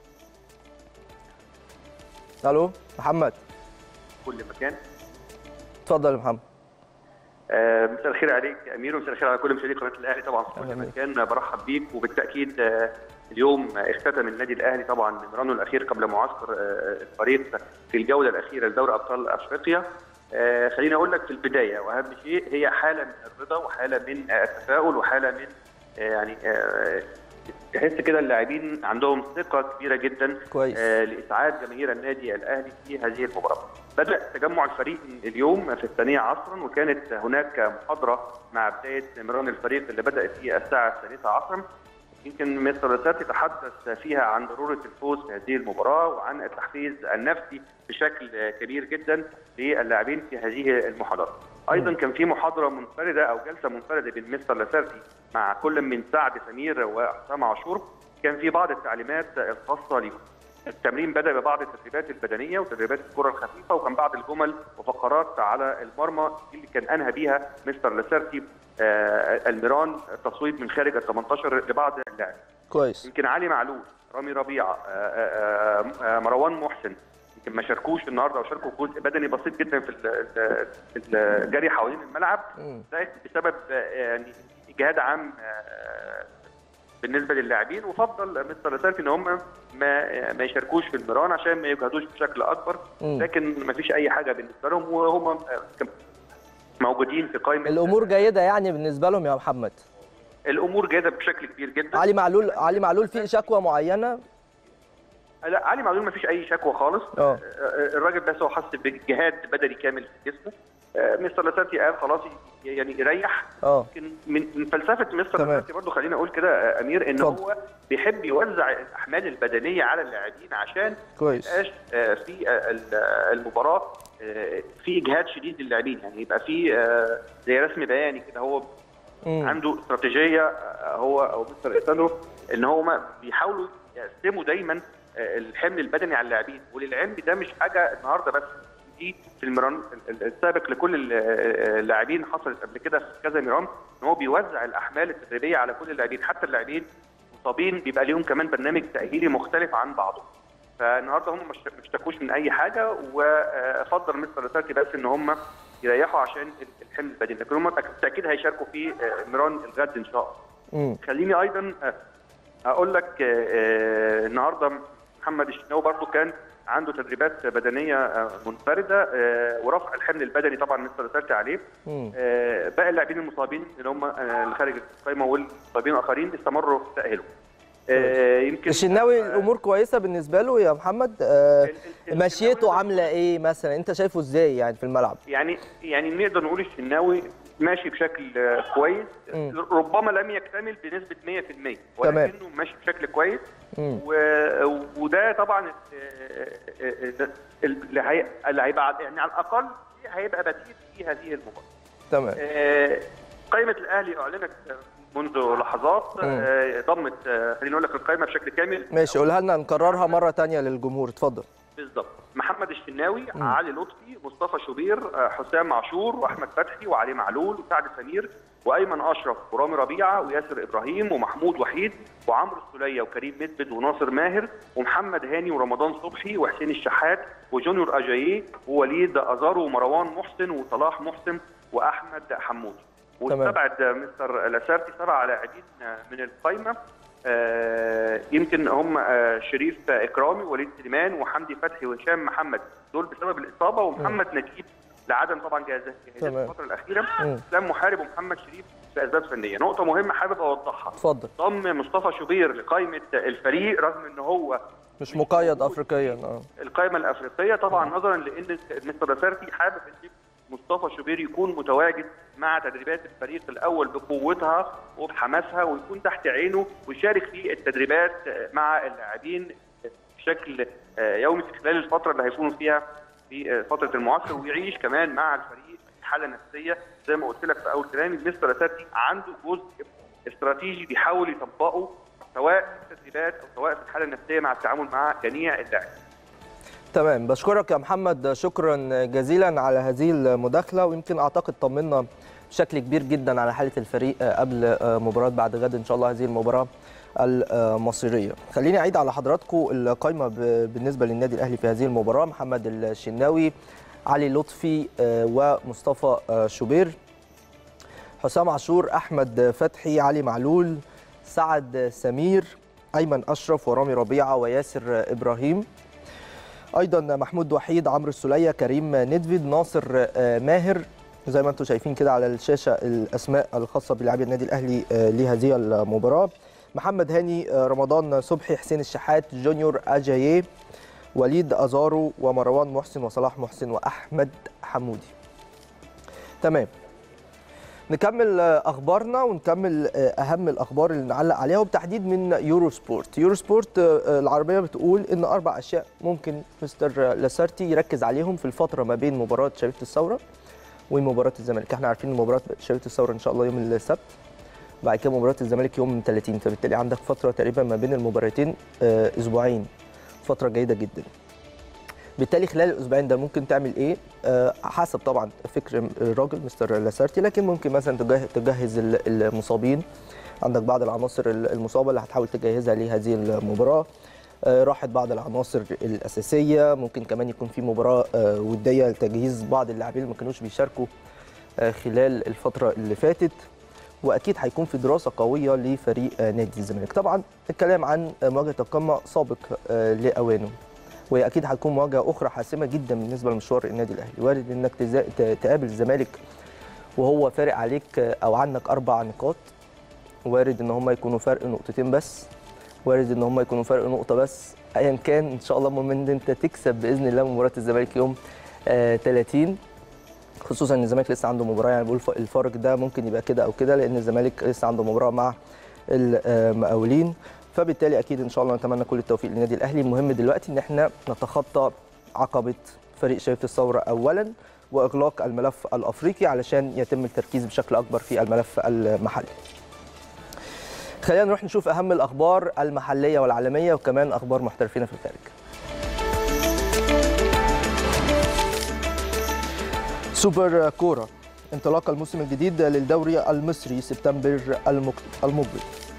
الو محمد كل مكان اتفضل يا محمد آه، مساء الخير عليك يا امير ومساء الخير على كل مشاهدي قناه الاهلي طبعا في كل مكان برحب بيك وبالتاكيد آه، اليوم اختتم النادي الاهلي طبعا مرانه الاخير قبل معسكر آه، الفريق في الجوله الاخيره لدوري ابطال افريقيا خليني اقول لك في البدايه واهم شيء هي حاله من الرضا وحاله من التفاؤل وحاله من يعني تحس كده اللاعبين عندهم ثقه كبيره جدا كويس. آه لاسعاد جماهير النادي الاهلي في هذه المباراه. بدا تجمع الفريق اليوم في الثانيه عصرا وكانت هناك محاضره مع بدايه مران الفريق اللي بدا في الساعه الثالثه عصرا. يمكن مستر رساتي تحدث فيها عن ضروره الفوز في هذه المباراه وعن التحفيز النفسي بشكل كبير جدا للاعبين في هذه المحاضره. ايضا كان في محاضره منفرده او جلسه منفرده بين مستر لاسارتي مع كل من سعد سمير وحسام عاشور كان في بعض التعليمات الخاصه ليهم. التمرين بدا ببعض التدريبات البدنيه وتدريبات الكره الخفيفه وكان بعض الجمل وفقرات على المرمى اللي كان انهى بيها مستر لاسارتي آه الميران التصويب من خارج ال 18 لبعض اللاعبين. كويس يمكن علي معلول رامي ربيعه آه آه مروان محسن يمكن ما شاركوش النهارده او شاركوا جزء بدني بسيط جدا في في الجري حوالين الملعب ده بسبب يعني اجهاد عام بالنسبه للاعبين وفضل مستر لاسارتي ان هم ما ما يشاركوش في الميران عشان ما يجهدوش بشكل اكبر لكن ما فيش اي حاجه بالنسبه لهم وهم موجودين في قائمه الامور جيده يعني بالنسبه لهم يا محمد الامور جيده بشكل كبير جدا علي معلول علي معلول في شكوى معينه لا علي معلول ما فيش اي شكوى خالص أوه. الراجل بس هو حس بجهاد بدني كامل في جسمه مستر لاسارتي قال خلاص يعني يريح اه لكن من فلسفه مستر لاسارتي برضه خليني اقول كده امير ان فضل. هو بيحب يوزع الاحمال البدنيه على اللاعبين عشان كويس يبقاش في المباراه في اجهاد شديد للاعبين يعني يبقى في زي رسم بياني كده هو مم. عنده استراتيجيه هو او مستر اساندرو ان هو بيحاولوا يقسموا دايما الحمل البدني على اللاعبين وللعلم ده مش حاجه النهارده بس دي في الميران السابق لكل اللاعبين حصلت قبل كده في كذا ميران ان هو بيوزع الاحمال التدريبيه على كل اللاعبين حتى اللاعبين مصابين بيبقى ليهم كمان برنامج تاهيلي مختلف عن بعضه فالنهارده هم مش اشتكوش من اي حاجه وفضل مستر لاسارتي بس ان هم يريحوا عشان الحمل البدني لكن هم بالتاكيد هيشاركوا في ميران الغد ان شاء الله. خليني ايضا اقول لك النهارده محمد الشناوي برضو كان عنده تدريبات بدنيه منفرده ورفع الحمل البدني طبعا مستر لاسارتي عليه باقي اللاعبين المصابين اللي هم اللي خارج القائمه والمصابين الاخرين استمروا في تاهلهم يمكن الشناوي الامور كويسه بالنسبه له يا محمد آه مشيته عامله ايه مثلا انت شايفه ازاي يعني في الملعب يعني يعني نقدر نقول الشناوي ماشي بشكل كويس م. ربما لم يكتمل بنسبه 100% ولكنه ماشي بشكل كويس و... وده طبعا اللي هيبقى يعني على الاقل هيبقى بديل في هذه المباراه تمام قائمه الاهلي اعلنت منذ لحظات ضمت خليني اقول لك القائمه بشكل كامل ماشي قولها لنا نكررها مره ثانيه للجمهور اتفضل بالظبط محمد الشناوي م. علي لطفي مصطفى شوبير حسام عاشور واحمد فتحي وعلي معلول وسعد سمير وايمن اشرف ورامي ربيعه وياسر ابراهيم ومحمود وحيد وعمرو السوليه وكريم مثبت وناصر ماهر ومحمد هاني ورمضان صبحي وحسين الشحات وجونيور اجاييه ووليد ازارو ومروان محسن وصلاح محسن واحمد حمود واستبعد مستر لاسارتي سبع لاعبين من القائمه آه يمكن هم آه شريف اكرامي وليد سليمان وحمدي فتحي وهشام محمد دول بسبب الاصابه ومحمد م. نجيب لعدم طبعا جاهزيه في الفتره الاخيره اسلام محارب ومحمد شريف لاسباب فنيه نقطه مهمه حابب اوضحها اتفضل ضم مصطفى شوبير لقائمه الفريق رغم ان هو مش مقيد افريقيا اه القائمه الافريقيه طبعا نظرا لان مستر لاسارتي حابب ان مصطفى شوبير يكون متواجد مع تدريبات الفريق الاول بقوتها وبحماسها ويكون تحت عينه ويشارك في التدريبات مع اللاعبين بشكل يومي في خلال الفتره اللي هيكونوا فيها في فتره المعسكر ويعيش كمان مع الفريق حاله نفسيه زي ما قلت لك في اول كلامي مستر لاسارتي عنده جزء استراتيجي بيحاول يطبقه سواء في التدريبات او سواء في الحاله النفسيه مع التعامل مع جميع اللاعبين. تمام بشكرك يا محمد شكرا جزيلا على هذه المداخله ويمكن اعتقد طمنا بشكل كبير جدا على حاله الفريق قبل مباراه بعد غد ان شاء الله هذه المباراه المصيريه خليني اعيد على حضراتكم القائمه بالنسبه للنادي الاهلي في هذه المباراه محمد الشناوي علي لطفي ومصطفى شوبير حسام عاشور احمد فتحي علي معلول سعد سمير ايمن اشرف ورامي ربيعه وياسر ابراهيم ايضا محمود وحيد عمرو السوليه كريم ندفيد ناصر ماهر زي ما انتم شايفين كده على الشاشه الاسماء الخاصه بلاعبي النادي الاهلي لهذه المباراه محمد هاني رمضان صبحي حسين الشحات جونيور اجاييه وليد ازارو ومروان محسن وصلاح محسن واحمد حمودي تمام نكمل اخبارنا ونكمل اهم الاخبار اللي نعلق عليها وبتحديد من يورو سبورت يورو سبورت العربيه بتقول ان اربع اشياء ممكن مستر لاسارتي يركز عليهم في الفتره ما بين مباراه شريفه الثوره ومباراه الزمالك احنا عارفين ان مباراه شريفه الثوره ان شاء الله يوم السبت بعد كده مباراه الزمالك يوم 30 فبالتالي عندك فتره تقريبا ما بين المباراتين اسبوعين فتره جيده جدا بالتالي خلال الاسبوعين ده ممكن تعمل ايه أه حسب طبعا فكر الراجل مستر لاسارتي لكن ممكن مثلا تجهز المصابين عندك بعض العناصر المصابه اللي هتحاول تجهزها لهذه المباراه أه راحت بعض العناصر الاساسيه ممكن كمان يكون في مباراه أه وديه لتجهيز بعض اللاعبين اللي ما كانوش بيشاركوا خلال الفتره اللي فاتت واكيد هيكون في دراسه قويه لفريق نادي الزمالك طبعا الكلام عن مواجهه القمه سابق لاوانه وهي اكيد هتكون مواجهه اخرى حاسمه جدا بالنسبه لمشوار النادي الاهلي وارد انك تقابل الزمالك وهو فارق عليك او عنك اربع نقاط وارد ان هم يكونوا فرق نقطتين بس وارد ان هم يكونوا فرق نقطه بس ايا كان ان شاء الله المهم ان انت تكسب باذن الله مباراه الزمالك يوم آه 30 خصوصا ان الزمالك لسه عنده مباراه يعني بقول الفارق ده ممكن يبقى كده او كده لان الزمالك لسه عنده مباراه مع المقاولين فبالتالي اكيد ان شاء الله نتمنى كل التوفيق للنادي الاهلي المهم دلوقتي ان احنا نتخطى عقبه فريق شريفه الثوره اولا واغلاق الملف الافريقي علشان يتم التركيز بشكل اكبر في الملف المحلي خلينا نروح نشوف اهم الاخبار المحليه والعالميه وكمان اخبار محترفين في الخارج سوبر كوره انطلاق الموسم الجديد للدوري المصري سبتمبر المقبل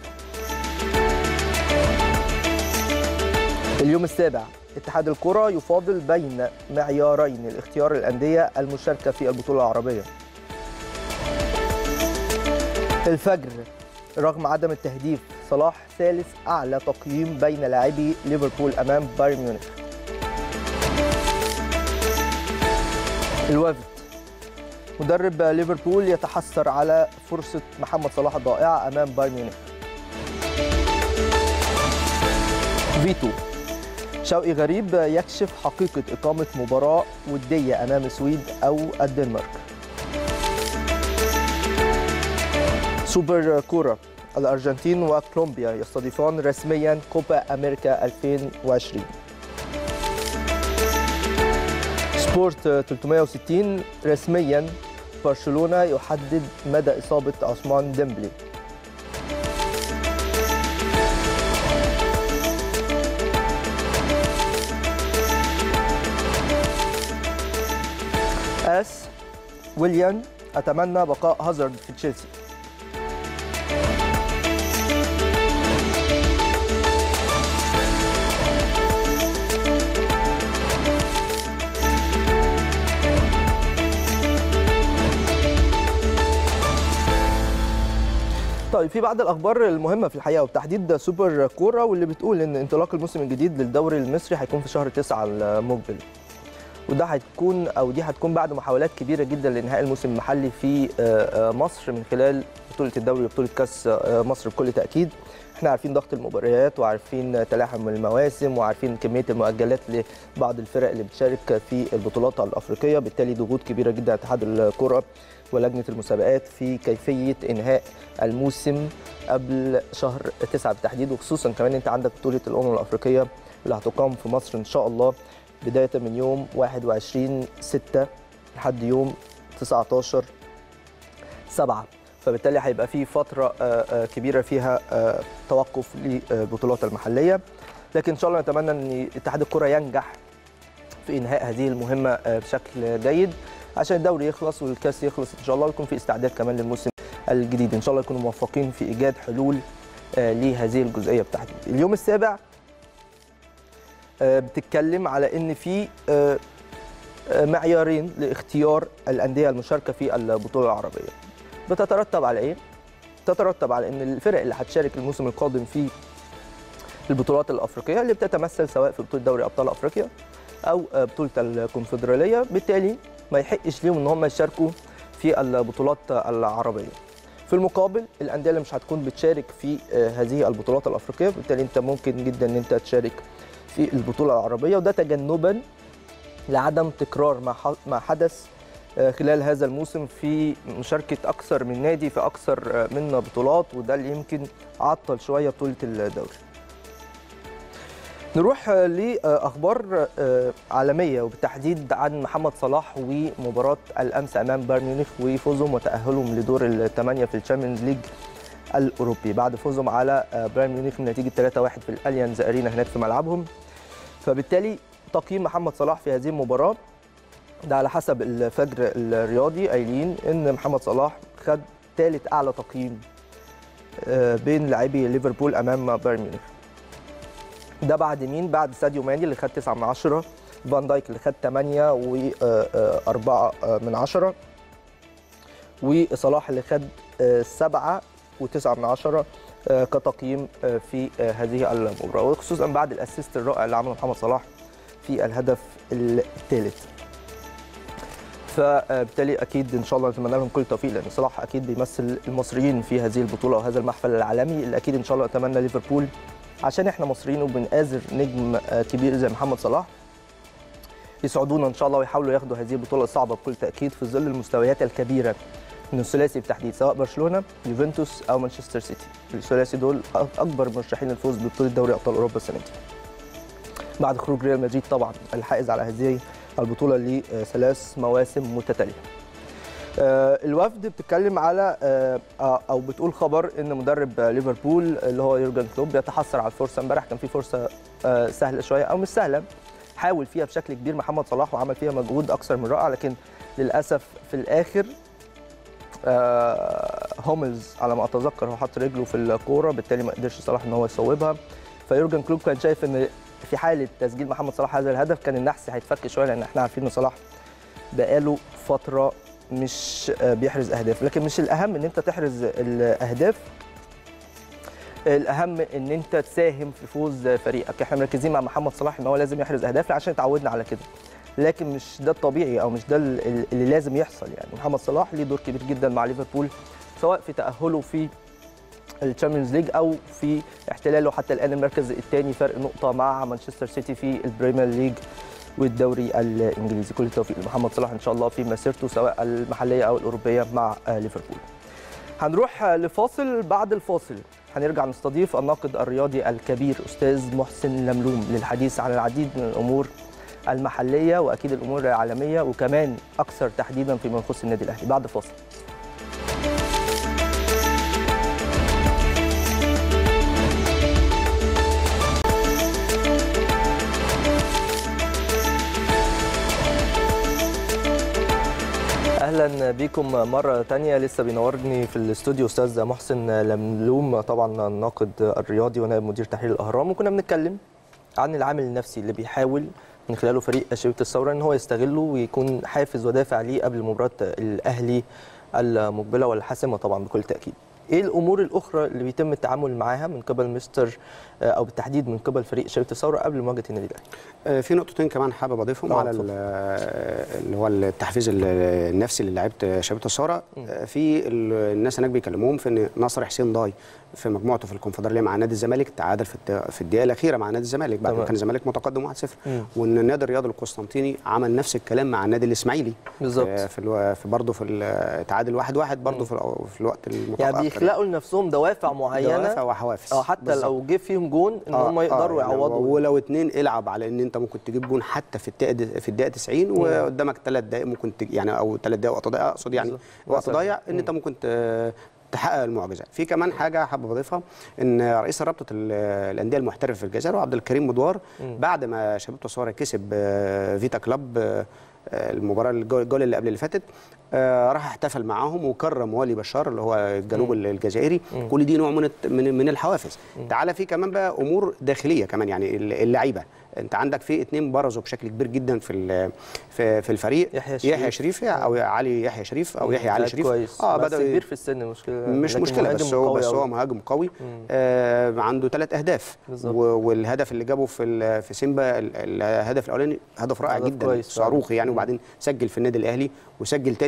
اليوم السابع اتحاد الكرة يفاضل بين معيارين لاختيار الأندية المشاركة في البطولة العربية الفجر رغم عدم التهديف صلاح ثالث أعلى تقييم بين لاعبي ليفربول أمام بايرن ميونخ الوفد مدرب ليفربول يتحسر على فرصة محمد صلاح الضائعة أمام بايرن ميونخ فيتو شوقي غريب يكشف حقيقة إقامة مباراة ودية أمام السويد أو الدنمارك سوبر كورة الأرجنتين وكولومبيا يستضيفان رسميا كوبا أمريكا 2020 سبورت 360 رسميا برشلونة يحدد مدى إصابة عثمان ديمبلي اس ويليام اتمنى بقاء هازارد في تشيلسي طيب في بعض الاخبار المهمه في الحقيقه وبتحديد سوبر كوره واللي بتقول ان انطلاق الموسم الجديد للدوري المصري هيكون في شهر 9 المقبل وده هتكون او دي هتكون بعد محاولات كبيره جدا لانهاء الموسم المحلي في مصر من خلال بطوله الدوري وبطوله كاس مصر بكل تاكيد احنا عارفين ضغط المباريات وعارفين تلاحم المواسم وعارفين كميه المؤجلات لبعض الفرق اللي بتشارك في البطولات الافريقيه بالتالي ضغوط كبيره جدا اتحاد الكره ولجنه المسابقات في كيفيه انهاء الموسم قبل شهر 9 بالتحديد وخصوصا كمان انت عندك بطوله الامم الافريقيه اللي هتقام في مصر ان شاء الله بدايه من يوم 21 6 لحد يوم 19 7 فبالتالي هيبقى في فتره كبيره فيها توقف للبطولات المحليه لكن ان شاء الله نتمنى ان اتحاد الكره ينجح في انهاء هذه المهمه بشكل جيد عشان الدوري يخلص والكاس يخلص ان شاء الله ويكون في استعداد كمان للموسم الجديد ان شاء الله يكونوا موفقين في ايجاد حلول لهذه الجزئيه بالتحديد اليوم السابع بتتكلم على ان في معيارين لاختيار الانديه المشاركه في البطوله العربيه بتترتب على ايه تترتب على ان الفرق اللي هتشارك الموسم القادم في البطولات الافريقيه اللي بتتمثل سواء في بطوله دوري ابطال افريقيا او بطوله الكونفدراليه بالتالي ما يحقش ليهم ان هم يشاركوا في البطولات العربيه في المقابل الانديه اللي مش هتكون بتشارك في آه، هذه البطولات الافريقيه بالتالي انت ممكن جدا ان انت تشارك في البطوله العربيه وده تجنبا لعدم تكرار ما ح- ما حدث آه، خلال هذا الموسم في مشاركه اكثر من نادي في اكثر آه، من بطولات وده اللي يمكن عطل شويه بطوله الدوري نروح آه، لاخبار آه، عالميه وبالتحديد عن محمد صلاح ومباراه الامس امام بايرن ميونخ وفوزهم وتاهلهم لدور الثمانيه في الشامبيونز ليج الاوروبي بعد فوزهم على آه، بايرن ميونخ بنتيجه 3-1 في الاليانز ارينا هناك في ملعبهم فبالتالي تقييم محمد صلاح في هذه المباراه ده على حسب الفجر الرياضي قايلين ان محمد صلاح خد ثالث اعلى تقييم آه، بين لاعبي ليفربول امام بايرن ميونخ ده بعد مين بعد ساديو ماني اللي خد 9 من 10 فان دايك اللي خد 8 و4 من 10 وصلاح اللي خد 7 و9 من 10 كتقييم آه، في آه، هذه المباراه وخصوصا بعد الاسيست الرائع اللي عمله محمد صلاح في الهدف الثالث فبالتالي اكيد ان شاء الله نتمنى لهم كل التوفيق لان صلاح اكيد بيمثل المصريين في هذه البطوله وهذا المحفل العالمي اللي اكيد ان شاء الله اتمنى ليفربول عشان احنا مصريين وبنآزر نجم آه، كبير زي محمد صلاح يسعدونا ان شاء الله ويحاولوا ياخدوا هذه البطوله الصعبه بكل تاكيد في ظل المستويات الكبيره من الثلاثي بالتحديد سواء برشلونه يوفنتوس او مانشستر سيتي الثلاثي دول اكبر مرشحين للفوز ببطوله دوري ابطال اوروبا السنه دي بعد خروج ريال مدريد طبعا الحائز على هذه البطوله لثلاث مواسم متتاليه آه، الوفد بتتكلم على آه، آه، او بتقول خبر ان مدرب آه، ليفربول اللي هو يورجن كلوب بيتحسر على الفرصه امبارح كان في فرصه آه، سهله شويه او مش سهله حاول فيها بشكل كبير محمد صلاح وعمل فيها مجهود اكثر من رائع لكن للاسف في الاخر آه، هوملز على ما اتذكر هو حط رجله في الكوره بالتالي ما قدرش صلاح ان هو يصوبها فيورجن كلوب كان شايف ان في حاله تسجيل محمد صلاح هذا الهدف كان النحس هيتفك شويه لان احنا عارفين ان صلاح بقاله فتره مش آه، بيحرز اهداف لكن مش الاهم ان انت تحرز الاهداف الاهم ان انت تساهم في فوز فريقك احنا مركزين مع محمد صلاح ان هو لازم يحرز اهداف عشان اتعودنا على كده لكن مش ده الطبيعي او مش ده ال- اللي لازم يحصل يعني محمد صلاح ليه دور كبير جدا مع ليفربول سواء في تاهله في الشامبيونز ليج او في احتلاله حتى الان المركز الثاني فرق نقطه مع مانشستر سيتي في البريمير ليج والدوري الانجليزي كل التوفيق لمحمد صلاح ان شاء الله في مسيرته سواء المحليه او الاوروبيه مع آه، ليفربول هنروح آه، لفاصل بعد الفاصل هنرجع نستضيف الناقد الرياضي الكبير استاذ محسن لملوم للحديث عن العديد من الامور المحليه واكيد الامور العالميه وكمان اكثر تحديدا فيما يخص النادي الاهلي بعد فاصل اهلا بيكم مره تانية لسه بينورني في الاستوديو استاذ محسن لملوم طبعا الناقد الرياضي ونائب مدير تحرير الاهرام وكنا بنتكلم عن العامل النفسي اللي بيحاول من خلاله فريق شبيبه الثوره ان هو يستغله ويكون حافز ودافع ليه قبل مباراه الاهلي المقبله والحاسمه طبعا بكل تاكيد ايه الامور الاخرى اللي بيتم التعامل معاها من قبل مستر او بالتحديد من قبل فريق شبيبه الثوره قبل مواجهه النادي الاهلي آه، في نقطتين كمان حابب اضيفهم آه، على اتفضل. ال- اللي هو التحفيز ال- النفسي للاعيبه شبيبه الثوره آه، في ال- الناس هناك بيكلموهم في ان نصر حسين ضاي في مجموعته في الكونفدراليه مع نادي الزمالك تعادل في الد- في الدقيقه الاخيره مع نادي الزمالك بعد ما تمام. كان الزمالك متقدم 1-0 مم. وان النادي الرياضي القسطنطيني عمل نفس الكلام مع النادي الاسماعيلي بالظبط. آه، في الو... في برضه في ال- تعادل 1-1 برضه في, الأو- في الوقت المتاخر يعني بيخلقوا لنفسهم دوافع معينه دوافع وحوافز اه حتى بالظبط. لو جه فيهم جون ان هم يقدروا يعني يعوضوا ولو اتنين العب على ان انت ممكن تجيب جون حتى في الدقيقه في الدقيقه 90 وقدامك ثلاث دقائق ممكن تج... يعني او ثلاث دقائق وقت ضايع اقصد يعني بالظبط. وقت مثلاً. ضايع ان انت ممكن ت... تحقق المعجزه في كمان حاجه حابب اضيفها ان رئيس رابطه ال- الانديه المحترفه في الجزائر وعبد الكريم مدوار بعد ما شباب تصوير كسب آه، فيتا كلاب آه، آه، المباراه الجول الجول اللي قبل اللي فاتت آه، راح احتفل معاهم وكرم والي بشار اللي هو الجنوب الجزائري كل دي نوع من الت- من من الحوافز تعالى في كمان بقى امور داخليه كمان يعني اللعيبه انت عندك في اتنين برزوا بشكل كبير جدا في ال- في في الفريق يحيى شريف. يحيى شريف او علي يحيى شريف او يحيى علي لعيب شريف كويس اه بس بدأ كبير في السن مشكله مش لكن مشكله مهاجم بس هو قوي بس أوي. هو مهاجم قوي آه عنده ثلاث اهداف بالظبط. و- والهدف اللي جابه في ال- في سيمبا ال- الهدف الاولاني هدف رائع هدف جدا كويس فعلا. صاروخي يعني وبعدين سجل في النادي الاهلي وسجل تاني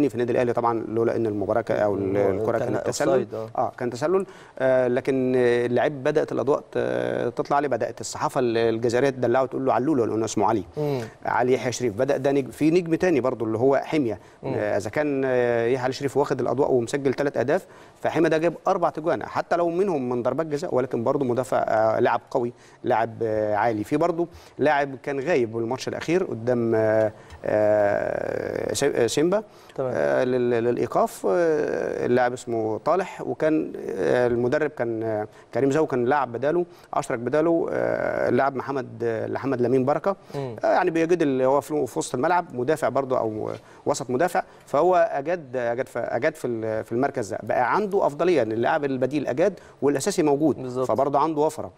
في النادي الاهلي طبعا لولا ان المباراه ك- او ال- الكره كان كانت تسلل أوفسايد، آه. اه كان تسلل آه لكن آه، اللعيب بدات الاضواء ت- تطلع عليه بدات الصحافه الجزائريه تدلعه وتقول له علولو لانه اسمه علي مم. علي يحيى شريف بدا ده نجم في نجم تاني برضو اللي هو حميه آه، اذا كان آه، يحيى علي شريف واخد الاضواء ومسجل ثلاث اهداف فحميه ده جاب اربع تجوان حتى لو منهم من ضربات جزاء ولكن برضو مدافع آه، لاعب قوي لاعب آه، عالي في برضو لاعب كان غايب الماتش الاخير قدام آه، آه، سي- آه، سيمبا تمام. آه، لل- للايقاف آه، اللاعب اسمه طالح وكان آه، المدرب كان آه، كريم زاو كان لاعب بداله اشرك بداله آه، اللاعب محمد آه، محمد لمين بركه مم. آه، يعني بيجد اللي هو في في وسط الملعب مدافع برضه او وسط مدافع فهو اجاد اجاد في اجاد في ال- في المركز ده بقى عنده افضليه ان اللاعب البديل اجاد والاساسي موجود بالظبط. فبرضه عنده وفره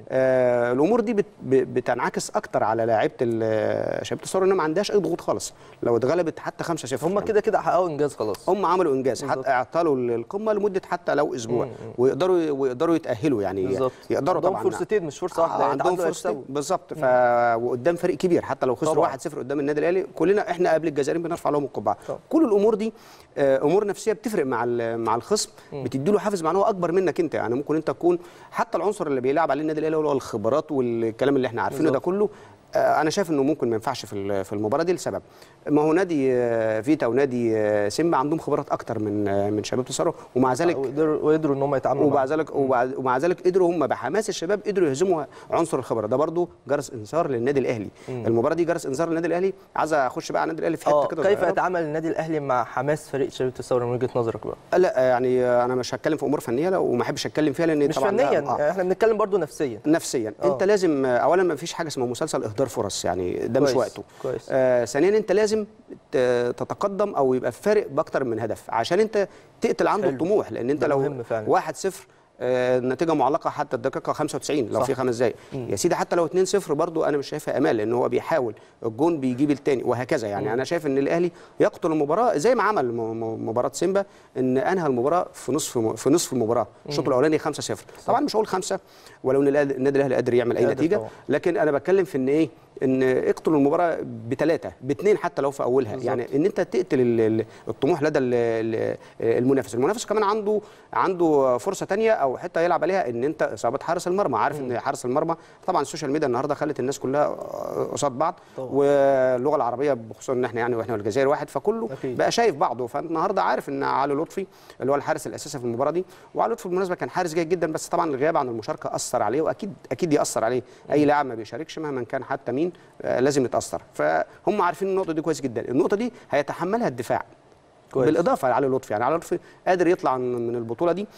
آه الامور دي بت ب- بتنعكس اكتر على لاعيبه ال- شبيبه الثوره انها ما عندهاش اي ضغوط خالص لو اتغلبت حتى 5 0 هم كده كده حققوا انجاز خلاص هم عملوا انجاز بالظبط. حتى اعطلوا القمه لمده حتى لو اسبوع ويقدروا ويقدروا يتاهلوا يعني بالظبط يقدروا عندهم طبعا فرصتين مش فرصه واحده آه يعني عندهم تعادلوا فرصتين يكسبوا. بالظبط ف... وقدام فريق كبير حتى لو خسروا طبعاً. 1-0 قدام النادي الاهلي كلنا احنا قبل الجزائريين بنرفع لهم القبعه طبعاً. كل الامور دي آه، امور نفسيه بتفرق مع ال- مع الخصم بتدي له حافز معنوي اكبر منك انت يعني ممكن انت تكون حتى العنصر اللي بيلعب عليه النادي الاهلي هو الخبرات والكلام اللي احنا عارفينه ده بالظبط. كله آه، انا شايف انه ممكن ما ينفعش في ال- في المباراه دي لسبب ما هو نادي آه، فيتا ونادي آه، سيمبا عندهم خبرات اكتر من آه، من شباب الثوره ومع ذلك وقدروا وقدروا ان هم يتعاملوا ومع معاه. ذلك ومع, ومع ذلك قدروا هم بحماس الشباب قدروا يهزموا عنصر الخبره ده برضو جرس انذار للنادي الاهلي المباراه دي جرس انذار للنادي الاهلي عايز اخش بقى على النادي الاهلي في اه حته كده كيف صغيرة. يتعامل النادي الاهلي مع حماس فريق شبيبه الثوره من وجهه نظرك بقى لا يعني انا مش هتكلم في امور فنيه لا وما احبش اتكلم فيها لان مش طبعا ده- فنيا آه. احنا بنتكلم برضو نفسيا نفسيا آه. انت لازم اولا ما فيش حاجه اسمها مسلسل اهدار فرص يعني ده مش كويس، وقته كويس. آه ثانيا انت لازم ت- تتقدم او يبقى فارق باكتر من هدف عشان انت تقتل عنده حلو. الطموح لان انت ده لو مهم فعلا. 1 0 النتيجه معلقه حتى الدقيقه 95 لو صح. في خمس دقائق يا سيدي حتى لو 2 0 برضو انا مش شايفها امال لان هو بيحاول الجون بيجيب الثاني وهكذا يعني انا شايف ان الاهلي يقتل المباراه زي ما عمل م- م- مباراه سيمبا ان انهى المباراه في نصف م- في نصف المباراه الشوط الاولاني 5 0 طبعا مش هقول خمسه ولو ان الأهلي- النادي الاهلي قادر يعمل اي قادر نتيجه طبعاً. لكن انا بتكلم في ان ايه ان اقتلوا المباراه بثلاثه باثنين حتى لو في اولها بالظبط. يعني ان انت تقتل ال- ال- الطموح لدى ال- ال- المنافس المنافس كمان عنده عنده فرصه تانية او حته يلعب عليها ان انت اصابه حارس المرمى عارف ان حارس المرمى طبعا السوشيال ميديا النهارده خلت الناس كلها قصاد بعض طبعاً. واللغه العربيه بخصوصا ان احنا يعني واحنا والجزائر واحد فكله أكيد. بقى شايف بعضه فالنهارده عارف ان علي لطفي اللي هو الحارس الاساسي في المباراه دي وعلي لطفي بالمناسبه كان حارس جيد جدا بس طبعا الغياب عن المشاركه اثر عليه واكيد اكيد ياثر عليه اي لاعب ما بيشاركش مهما كان حتى مين آه، لازم يتاثر فهم عارفين النقطه دي كويس جدا النقطه دي هيتحملها الدفاع كويس. بالاضافه لعلي لطفي يعني علي لطفي قادر يطلع من من البطوله دي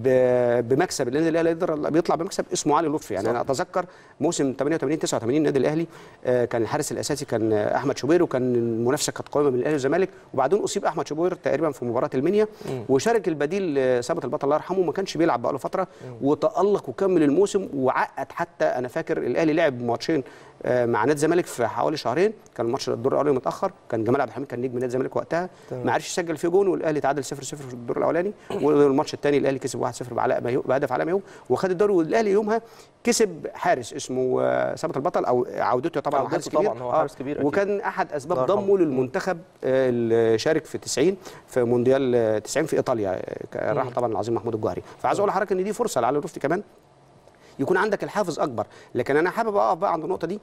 ب- بمكسب النادي الاهلي يقدر بيطلع بمكسب اسمه علي لطفي يعني صح. انا اتذكر موسم 88 89 النادي الاهلي آه، كان الحارس الاساسي كان آه، احمد شوبير وكان المنافسه كانت قويه بين الاهلي والزمالك وبعدين اصيب احمد شوبير تقريبا في مباراه المنيا وشارك البديل آه، ثابت البطل الله يرحمه ما كانش بيلعب بقاله فتره وتالق وكمل الموسم وعقد حتى انا فاكر الاهلي لعب ماتشين آه، مع نادي الزمالك في حوالي شهرين كان الماتش الدور الاولاني متاخر كان جمال عبد الحميد كان نجم نادي الزمالك وقتها تمام. ما عرفش يسجل فيه جون والاهلي تعادل 0 0 في الدور الاولاني والماتش الثاني الاهلي كسب 1 0 بعلاء ميهوب بهدف علاء ميهوب وخد الدوري والاهلي يومها كسب حارس اسمه آه، ثابت البطل او عودته طبعا عودته حارس كبير طبعاً، هو حارس كبير أكيد. وكان احد اسباب الله يرحمه. ضمه للمنتخب آه، اللي شارك في 90 في مونديال آه، 90 في ايطاليا آه، كان راح طبعا العظيم محمود الجوهري فعايز اقول لحضرتك ان دي فرصه لعلي لطفي كمان يكون عندك الحافز اكبر لكن انا حابب اقف بقى عند النقطه دي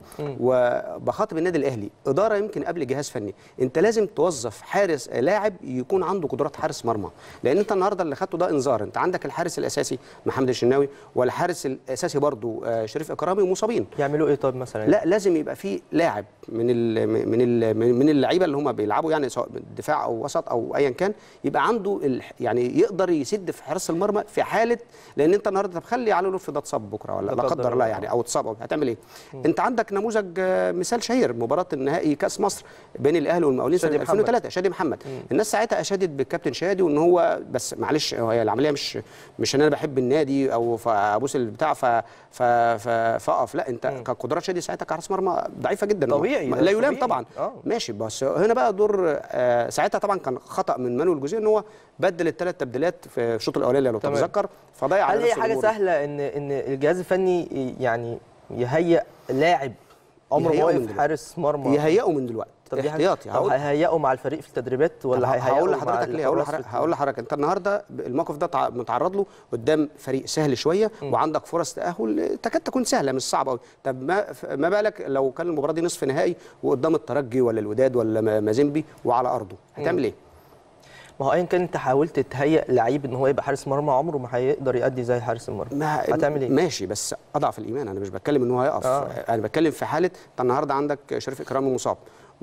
وبخاطب النادي الاهلي اداره يمكن قبل جهاز فني انت لازم توظف حارس لاعب يكون عنده قدرات حارس مرمى لان انت النهارده اللي خدته ده انذار انت عندك الحارس الاساسي محمد الشناوي والحارس الاساسي برضو آه، شريف اكرامي مصابين يعملوا ايه طيب مثلا لا لازم يبقى في لاعب من ال من ال من اللعيبه اللي هم بيلعبوا يعني سواء دفاع او وسط او ايا كان يبقى عنده ال يعني يقدر يسد في حراسه المرمى في حاله لان انت النهارده طب خلي علي لطفي ده اتصاب بكره ولا لا لا قدر قدر الله الله. يعني او اتصاب أو هتعمل ايه؟ انت عندك نموذج آه، مثال شهير مباراه النهائي كاس مصر بين الاهلي والمقاولين سنه شادي محمد. 2003 شادي محمد الناس ساعتها اشادت بالكابتن شادي وان هو بس معلش هي العمليه مش مش ان انا بحب النادي او فابوس البتاع ف ف ف فاقف لا انت كقدرات شادي ساعتها كحارس مرمى ضعيفه جدا طبيعي، ما- ده لا يلام طبيعي. طبعا آه. ماشي بس هنا بقى دور آه، ساعتها طبعا كان خطا من مانويل جوزيه ان هو بدل الثلاث تبديلات في الشوط الاولاني لو تمام. تتذكر فضيع على هل هي نفسه حاجه الأمور دي. سهله ان ان الجهاز الفني يعني يهيئ لاعب عمره ما يهيئه من واقف دلوقتي. حارس مرمى يهيئوا من دلوقتي طب دي حاجة- احتياطي طب هقول هيهيئوا مع الفريق في التدريبات ولا طب هيهيئوا هقول مع لحضرتك ليه هقول الحراس لحضرتك في- هقول لحضرتك انت النهارده الموقف ده تع- متعرض له قدام فريق سهل شويه وعندك فرص تاهل تكاد تكون سهله مش صعبه قوي طب ما ما بالك لو كان المباراه دي نصف نهائي وقدام الترجي ولا الوداد ولا ما- مازيمبي وعلى ارضه هتعمل ايه ما هو ايا كان انت حاولت تهيئ لعيب ان هو يبقى حارس مرمى عمره ما هيقدر يأدي زي حارس المرمى ما هتعمل ايه؟ ماشي بس اضعف الايمان انا مش بتكلم ان هو هيقف آه. آه. انا بتكلم في حاله انت النهارده عندك شريف اكرامي مصاب